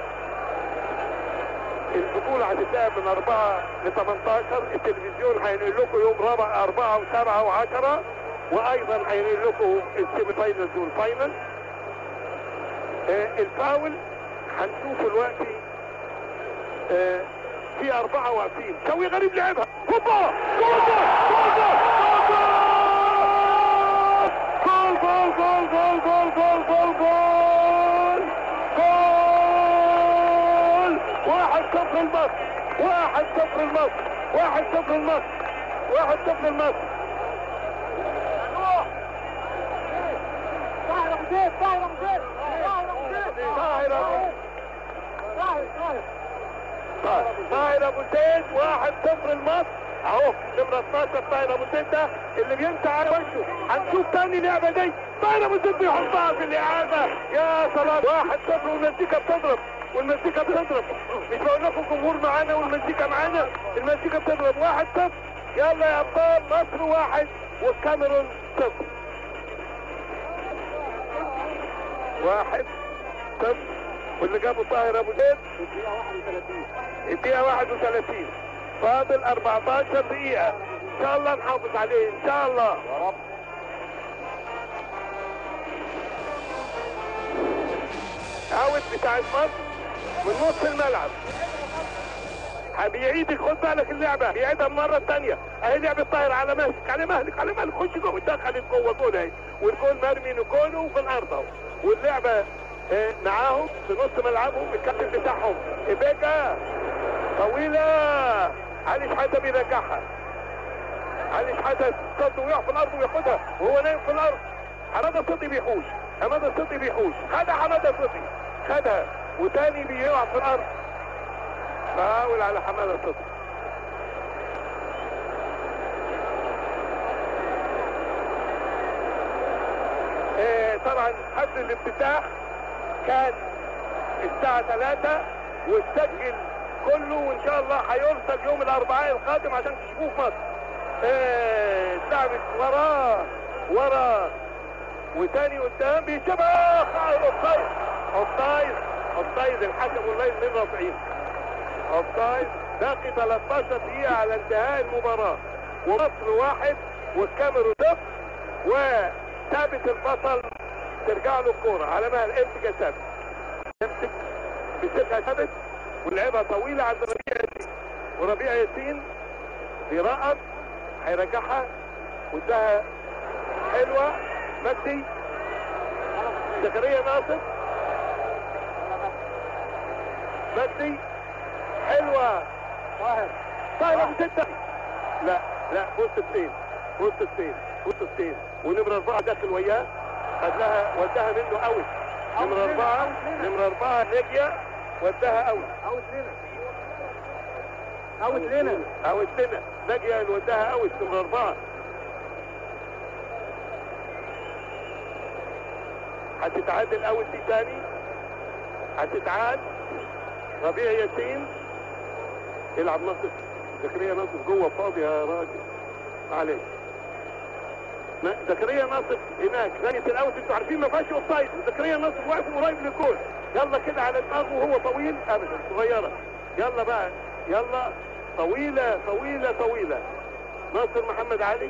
البطولة هتتلعب من 4 ل 18 التلفزيون هينقل لكم يوم رابع 4 و7 و10 وايضا هينقل لكم السيمي فاينلز والفاينل آه الفاول هنشوفه دلوقتي آه في أربعة واقفين شوي غريب لعبها هوبا جول جول جول جول جول جول جول جول جول جول واحد صفر المصر واحد صفر المصر واحد صفر المصر واحد صفر المصر طاهر ابو زيد طاهر ابو زيد طاهر ابو زيد طاهر أبو- طاهر طاهر طاهر ابو زيد واحد صفر المصر اهو نمرة 12 طاهر ابو زيد ده اللي بيمسح على وشه هنشوف تاني اللعبة دي طاهر ابو زيد بيحطها في الاعادة يا صلاة واحد صفر والمزيكا بتضرب والمزيكا بتضرب مش بقول لكم الجمهور معانا والمزيكا معانا المزيكا بتضرب واحد صفر يلا يا ابطال مصر واحد والكاميرون صفر واحد صفر واللي جابه طاهر ابو زيد الدقيقة 31 فاضل 14 دقيقة ان شاء الله نحافظ عليه ان شاء الله يا رب اوت بتاع مصر من نص الملعب بيعيد خد بالك اللعبة بيعيدها المرة الثانية اهي لعبة طاير على مهلك على مهلك على مهلك خش جوه دخلت جوه جول اهي والجول مرمي نكونه في الارض اهو واللعبة آه، معاهم في نص ملعبهم الكابتن بتاعهم إبيكا طويلة علي شحاتة بيرجعها علي شحاتة صد ويقع في الأرض وياخدها وهو نايم في الأرض حمادة صدي بيحوش حمادة صدي بيحوش خدها حمادة صدي خدها وتاني بيقع في الأرض فاول على حمادة صدي طبعا قبل الافتتاح كان الساعة 3 والسجل كله وان شاء الله هيرسل يوم الاربعاء القادم عشان تشوفوه في مصر. آه، اتلعبت وراه وراه وتاني قدام بيسيبها اوفسايد اوفسايد اوفسايد الحكم والله من رافعين اوفسايد باقي 13 دقيقة على انتهاء المباراة ومصر واحد والكاميرون صفر وثابت البطل ترجع له الكورة على مهل امسك يا ثابت امسك مسكها ثابت ولعبها طويلة عند ربيع ياسين وربيع ياسين بيرقص هيرجعها واداها حلوة مجدي زكريا ناصر مجدي حلوة واحد طايرة بستة لا لا بص السين بص السين بص السين ونمرة أربعة داخل وياه خد لها وداها منه أوت نمرة أوت لنا، أربعة أوت لنا. نمرة أربعة نجية وداها أوت اوت لنا اوت لنا أوت لنا نجية اللي وداها أوت نمرة أربعة هتتعادل أوت دي تاني هتتعاد ربيع ياسين يلعب ناصر زكريا ناصر جوه فاضي يا راجل معلش لا، زكريا ناصر هناك رمية الاوت انتوا عارفين ما فيهاش اوفسايد زكريا ناصر واقف قريب للجول يلا كده على دماغه وهو طويل ابدا صغيره يلا بقى يلا طويله طويله طويله ناصر محمد علي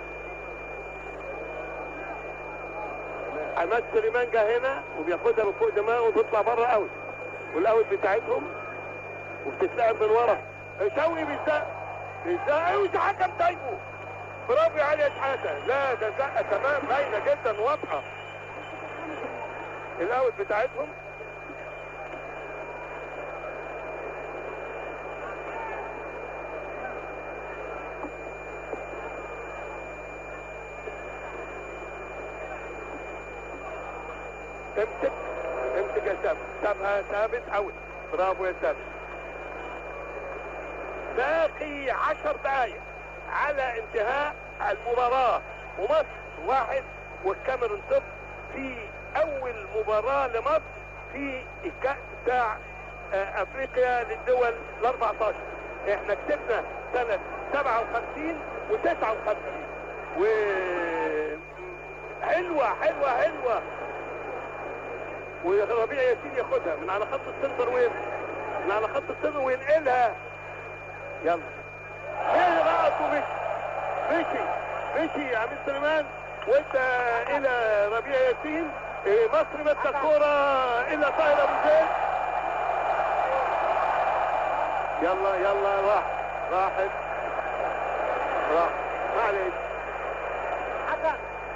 عماد سليمان جه هنا وبياخدها من فوق دماغه وتطلع بره اوت والاوت بتاعتهم وبتتلعب من ورا شوقي بيزق بيزق ايوه ده حكم سايبه برافو يا علي يا شحاته لا ده زقه تمام باينه جدا واضحه الاوت بتاعتهم امسك امسك يا ثابت سابها ثابت اوت برافو يا ثابت باقي عشر دقايق على انتهاء المباراة ومصر واحد والكاميرون صفر في اول مباراة لمصر في الكأس بتاع آه، افريقيا للدول ال 14 احنا كسبنا سنة 57 و 59 و حلوة حلوة حلوة وربيع ياسين ياخدها من على خط السنتر وين من على خط السنتر وينقلها يلا ايه رأس ومشي مشي مشي يا عميد سليمان وانت الى ربيع ياسين إيه، مصر مدى الكرة الى طاهر ابو زيد يلا يلا راح راحت راح معلش حسن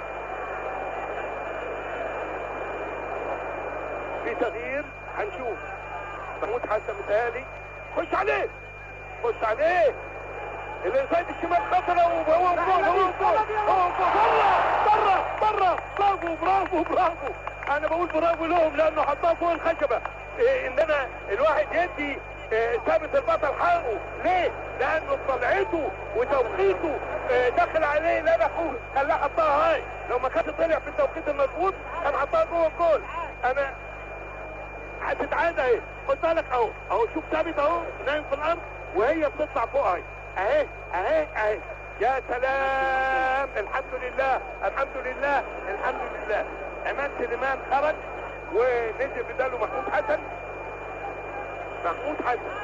في تغيير هنشوف محمود حسن متهيألي خش عليه خش عليه اللي سايد الشمال خطره وهو جول هو جول هو جول بره بره برافو برافو برافو انا بقول برافو لهم لانه حطها فوق الخشبه إيه ان انا الواحد يدي إيه ثابت البطل حقه ليه؟ لانه طلعته وتوقيته إيه دخل عليه لبخه خلاه حطها هاي لو ما كانش طلع في التوقيت المظبوط كان حطها جوه الجول انا هتتعاد اهي خد بالك اهو اهو شوف ثابت اهو نايم في الارض وهي بتطلع فوق اهي اهي اهي اهي يا سلام الحمد لله الحمد لله الحمد لله عماد سليمان خرج ونزل بداله محمود حسن محمود حسن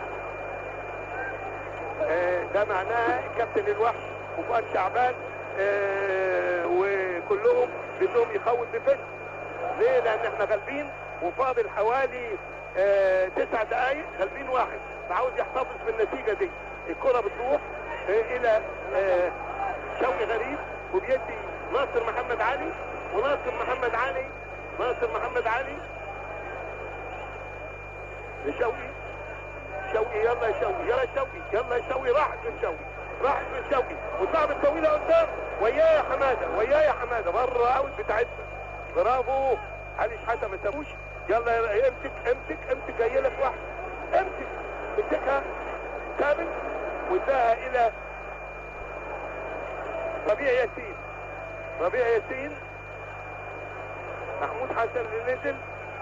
آه، ده معناها كابتن الوحش وفؤاد شعبان آه، وكلهم بدهم يخوض ديفنس ليه؟ لان احنا غالبين وفاضل حوالي آه، تسع دقايق غالبين واحد فعاوز يحتفظ بالنتيجه دي الكره بتروح آه، الى آه، شوقي غريب وبيدي ناصر محمد علي وناصر محمد علي ناصر محمد علي لشوقي شوقي يلا يا شوقي يلا يا شوقي يلا يا شوقي راحت من شوقي راحت من شوقي والصعب الطويله قدام وياه يا حماده وياه يا حماده بره اوت بتاعتنا برافو علي شحاته ما سابوش يلا يلا امسك امسك امسك جاي لك واحد امسك امسكها ثابت واداها الى ربيع ياسين ربيع ياسين محمود حسن اللي نزل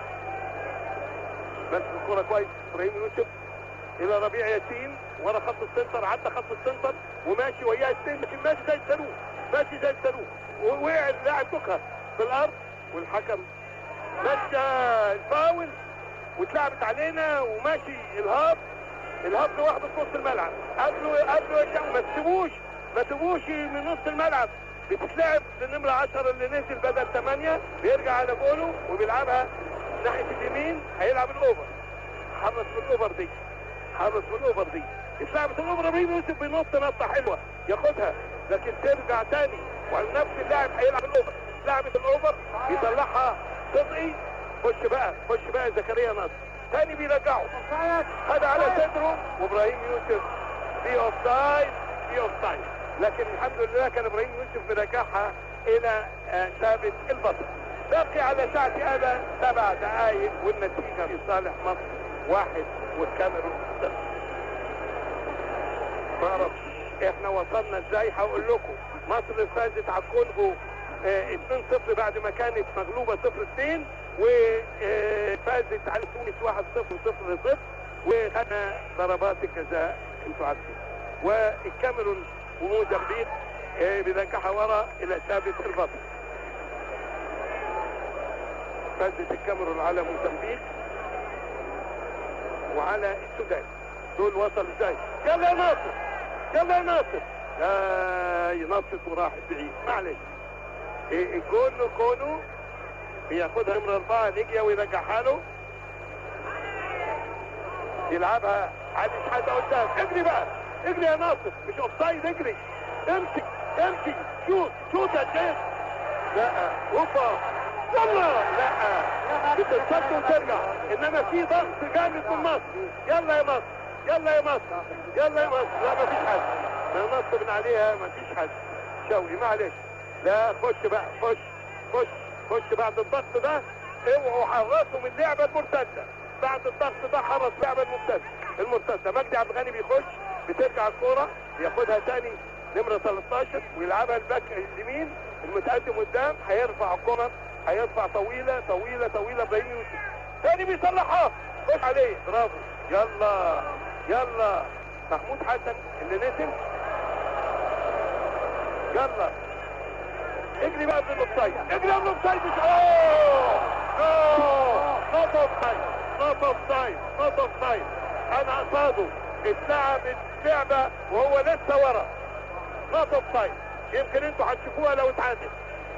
بس الكرة كويس ابراهيم يوسف الى ربيع ياسين ورا خط السنتر عدى خط السنتر وماشي وياه السن لكن ماشي زي الصاروخ ماشي زي الصاروخ ووقع اللاعب دكها في الارض والحكم مشى الفاول واتلعبت علينا وماشي الهاب الهاب لوحده في نص الملعب قبله قبله يا شعب ما تسيبوش ما تسيبوش من نص الملعب بتتلعب للنمرة 10 اللي نزل بدل 8 بيرجع على جوله وبيلعبها ناحية اليمين هيلعب الاوفر حرص من الاوفر دي حرص من الاوفر دي اتلعبت الاوفر ابراهيم يوسف بينط نطه حلوه ياخدها لكن ترجع تاني ونفس اللاعب هيلعب الاوفر لعبت الاوفر يطلعها صدقي خش بقى خش بقى زكريا نصر تاني بيرجعه خد على صدره وابراهيم يوسف في اوف سايد في اوف سايد لكن الحمد لله كان ابراهيم يوسف بيرجعها الى آه، ثابت البطل باقي على ساعة هذا سبع دقائق والنتيجة في صالح مصر واحد والكاميرون صفر ما اعرفش احنا وصلنا ازاي هقول لكم مصر فازت على الكونغو آه، 2-0 بعد ما كانت مغلوبة 0-2 وفازت على تونس 1-0 0-0 وخدنا ضربات الجزاء انتوا عارفين والكاميرون وموزمبيق آه، بيرجعها ورا الى ثابت البطل فازت الكاميرون على موزمبيق وعلى السودان دول وصل ازاي يلا يا ناصر يلا يا ناصر لا ينصت وراحت بعيد معلش إيه الجون كونو بياخدها نمرة أربعة نجيا ويرجعها له يلعبها علي شحاتة قدام اجري بقى اجري يا ناصر مش اوفسايد اجري امسك امشي شوت شوت يا شيخ لا اوبا يلا لا بتتصد وترجع انما في ضغط جامد من مصر يلا يا مصر يلا يا مصر يلا يا مصر لا مفيش حد ما نص من عليها مفيش حد شوقي معلش لا خش بقى خش خش خش بعد الضغط ده اوعوا حرصوا من اللعبه المرتده بعد الضغط ده حرص لعبه المرتده المرتده مجدي عبد الغني بيخش بترجع الكوره ياخدها تاني نمره 13 ويلعبها الباك اليمين المتقدم قدام هيرفع الكره هيرفع طويله طويله طويله ابراهيم يوسف تاني بيصلحها خش عليه برافو يلا يلا محمود حسن اللي نزل يلا اجري بقى قبل الاوفسايد اجري قبل الاوفسايد مش اوه نو نوت اوفسايد نوت اوفسايد نوت اوفسايد انا قصاده اتلعبت لعبه وهو لسه ورا نوت اوفسايد يمكن انتوا هتشوفوها لو اتعادل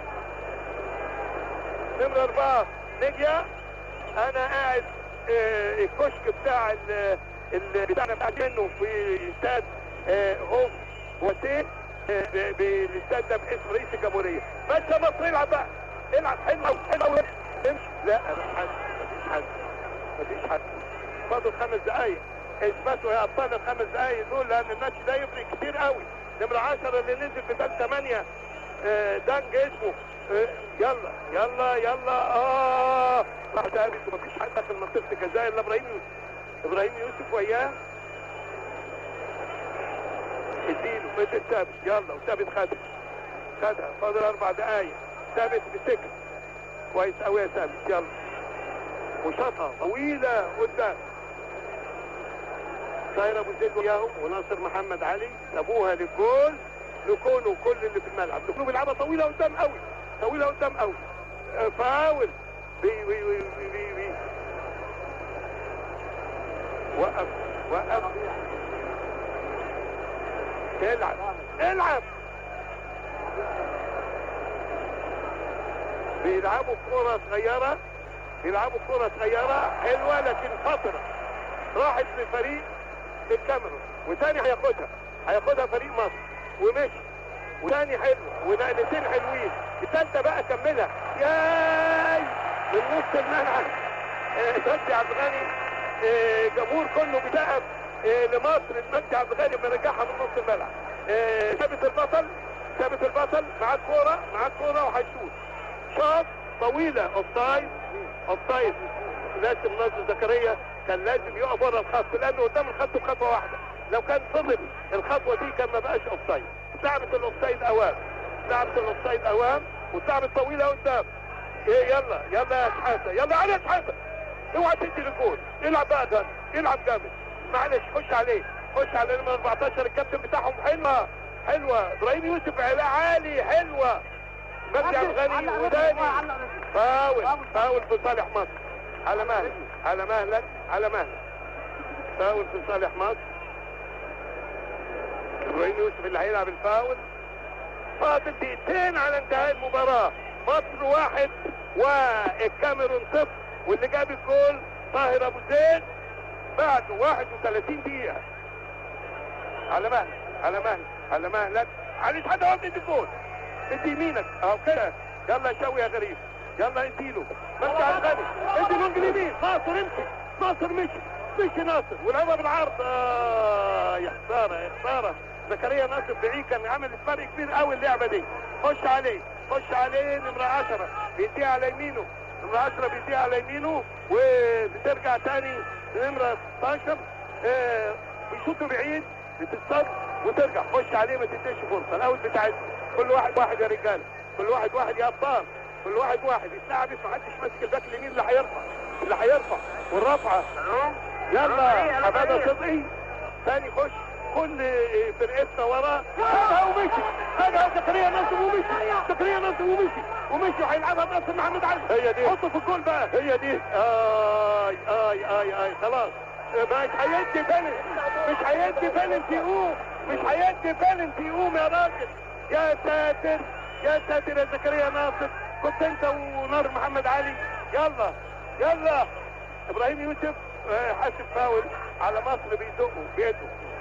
نمرة أربعة نجيا أنا قاعد آه، الكشك بتاع ال- ال- بتاعنا بتاع منه في استاد آه، هوم وسيم آه، ب- بالاستاد ده باسم رئيس الجمهورية بس يا مصر العب بقى العب حلو أوي، حلو أوي. امشي لا مفيش حد مفيش حد مفيش حد فاضل خمس دقايق اثبتوا يا ابطال الخمس دقايق دول لان الماتش ده يفرق كتير قوي نمرة 10 اللي نزل بدل 8 آه، دانج اسمه آه، يلا يلا يلا اه راح ثابت ومفيش حد داخل منطقه الجزاء الا ابراهيم يوسف ابراهيم يوسف وياه اديله مدي ثابت يلا وثابت خدها خدها فاضل اربع دقايق ثابت مسكها كويس قوي يا ثابت يلا وشاطها طويله قدام طاهر ابو زيد وياهم وناصر محمد علي سابوها للجول لكونه كل اللي في الملعب لكونه بيلعبها طويله قدام قوي طويله قدام قوي آه، فاول بي بي بي بي بي بي. وقف وقف العب العب بيلعبوا كرة صغيرة بيلعبوا كرة صغيرة حلوة لكن خطرة راحت لفريق الكاميرون وتاني هياخدها هياخدها فريق مصر ومشي وتاني حلو ونقلتين حلوين التالتة بقى كملها ياي من نص الملعب آه، مجدي عبد الغني آه، جمهور كله بيسقف آه، لمصر المجدي عبد الغني لما رجعها من نص الملعب آه، ثابت البطل ثابت البطل معاه الكوره معاه الكوره وهيشوط شاط طويله اوفسايد اوفسايد لازم ناصر زكريا كان لازم يقف بره الخط لانه قدام الخط بخطوه واحده لو كان فضل الخطوه دي كان ما بقاش اوفسايد لعبت الاوفسايد اوام لعبت الاوفسايد اوام واتلعبت طويله قدام إيه يلا يلا يا شحاته يلا على شحاته اوعى تدي الجول العب بقى ده العب جامد معلش خش عليه خش على نمرة 14 الكابتن بتاعهم حلوه حلوه ابراهيم يوسف علاء عالي حلوه مجدي عبد الغني وداني فاول فاول في صالح مصر على مهلك على مهلك على مهلك فاول في صالح مصر ابراهيم يوسف اللي هيلعب الفاول فاضل دقيقتين على انتهاء المباراة مصر واحد والكاميرون صفر واللي جاب الجول طاهر ابو زيد بعد 31 دقيقة على مهلك على مهلك على مهلك علي حد هو ادي الجول ادي يمينك اهو كده يلا يا شوي يا غريب يلا اديله مجدي عبد الغني ادي لونج اليمين ناصر امشي ناصر مشي مشي ناصر ولعبها بالعرض آه يا خساره يا خساره زكريا ناصر بعيد كان عامل فرق كبير قوي اللعبه دي خش عليه خش عليه نمره 10 بيديها على يمينه نمره 10 بيديها على يمينه وبترجع تاني لنمره 16 آه بيشوطوا بعيد بتصد وترجع خش عليه ما تديش فرصه الاول بتاعتنا كل واحد واحد يا رجاله كل واحد واحد يا ابطال كل واحد واحد يتلعب ما حدش ماسك الباك اليمين اللي هيرفع اللي هيرفع والرفعه يلا حماده صدقي ثاني خش كل فرقتنا وراه خدها ومشي خدها زكريا ناصر ومشي زكريا ناصر ومشي ومشي وهيلعبها ناصر محمد علي هي دي حطه في الجول بقى هي دي اي اي اي اي خلاص مش هيدي بلنتي مش هيدي بلنتي يقوم مي هيدي بلنتي يقوم يا راجل يا ساتر يا ساتر يا زكريا ناصر كنت انت ونار محمد علي يلا يلا ابراهيم يوسف آه، حاسب فاول على مصر بيزقه بيده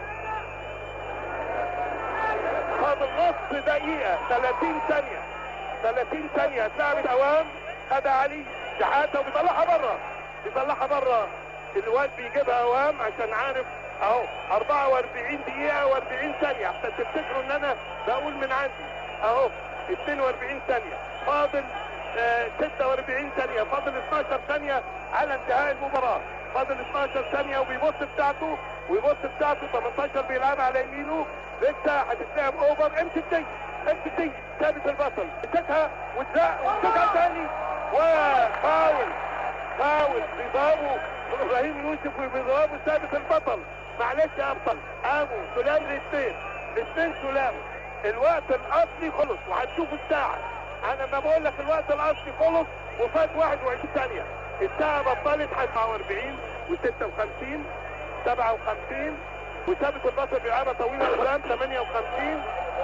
فاضل نص دقيقة 30 ثانية 30 ثانية اتلعبت اوام خدها علي شحاتة وبيطلعها بره بيطلعها بره الواد بيجيبها اوام عشان عارف اهو 44 دقيقة و40 ثانية عشان تفتكروا ان انا بقول من عندي اهو 42 ثانية فاضل آه 46 ثانية فاضل 12 ثانية على انتهاء المباراة فاضل 12 ثانية وبيبص بتاعته ويبص بتاعته 18 بيلعب على يمينه لسه هتتلعب اوفر امسك دي امسك دي ثابت البطل مسكها وتزق ومسكها تاني وفاول فاول بيضربوا ابراهيم يوسف وبيضربوا ثابت البطل معلش يا ابطال قاموا سلام الاثنين الاثنين سلام الوقت الاصلي خلص وهتشوفوا الساعه انا ما بقول لك الوقت الاصلي خلص وفات 21 ثانيه الساعه بطلت 44 و56 57 وثابت البطل بيلعبها طويله قدام 58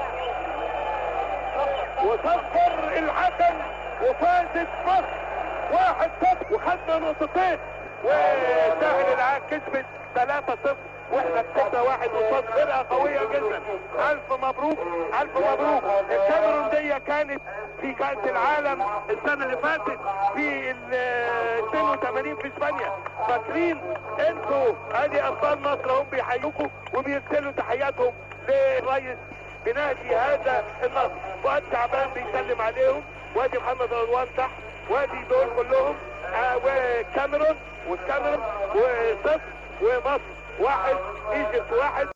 وصفر الحكم وفازت مصر واحد صفر وخدنا نقطتين وسهل العاج كسبت 3 صفر واحنا كسبنا واحد قصاد فرقه قويه جدا الف مبروك الف مبروك الكاميرون دي كانت في كاس العالم السنه اللي فاتت في ال 82 في اسبانيا فاكرين انتوا ادي ابطال مصر هم بيحيوكم وبيرسلوا تحياتهم للرئيس بنادي هذا النصر فؤاد شعبان بيسلم عليهم وادي محمد رضوان تحت وادي دول كلهم آه وكاميرون والكاميرون وصفر ومصر واحد ايجيبت واحد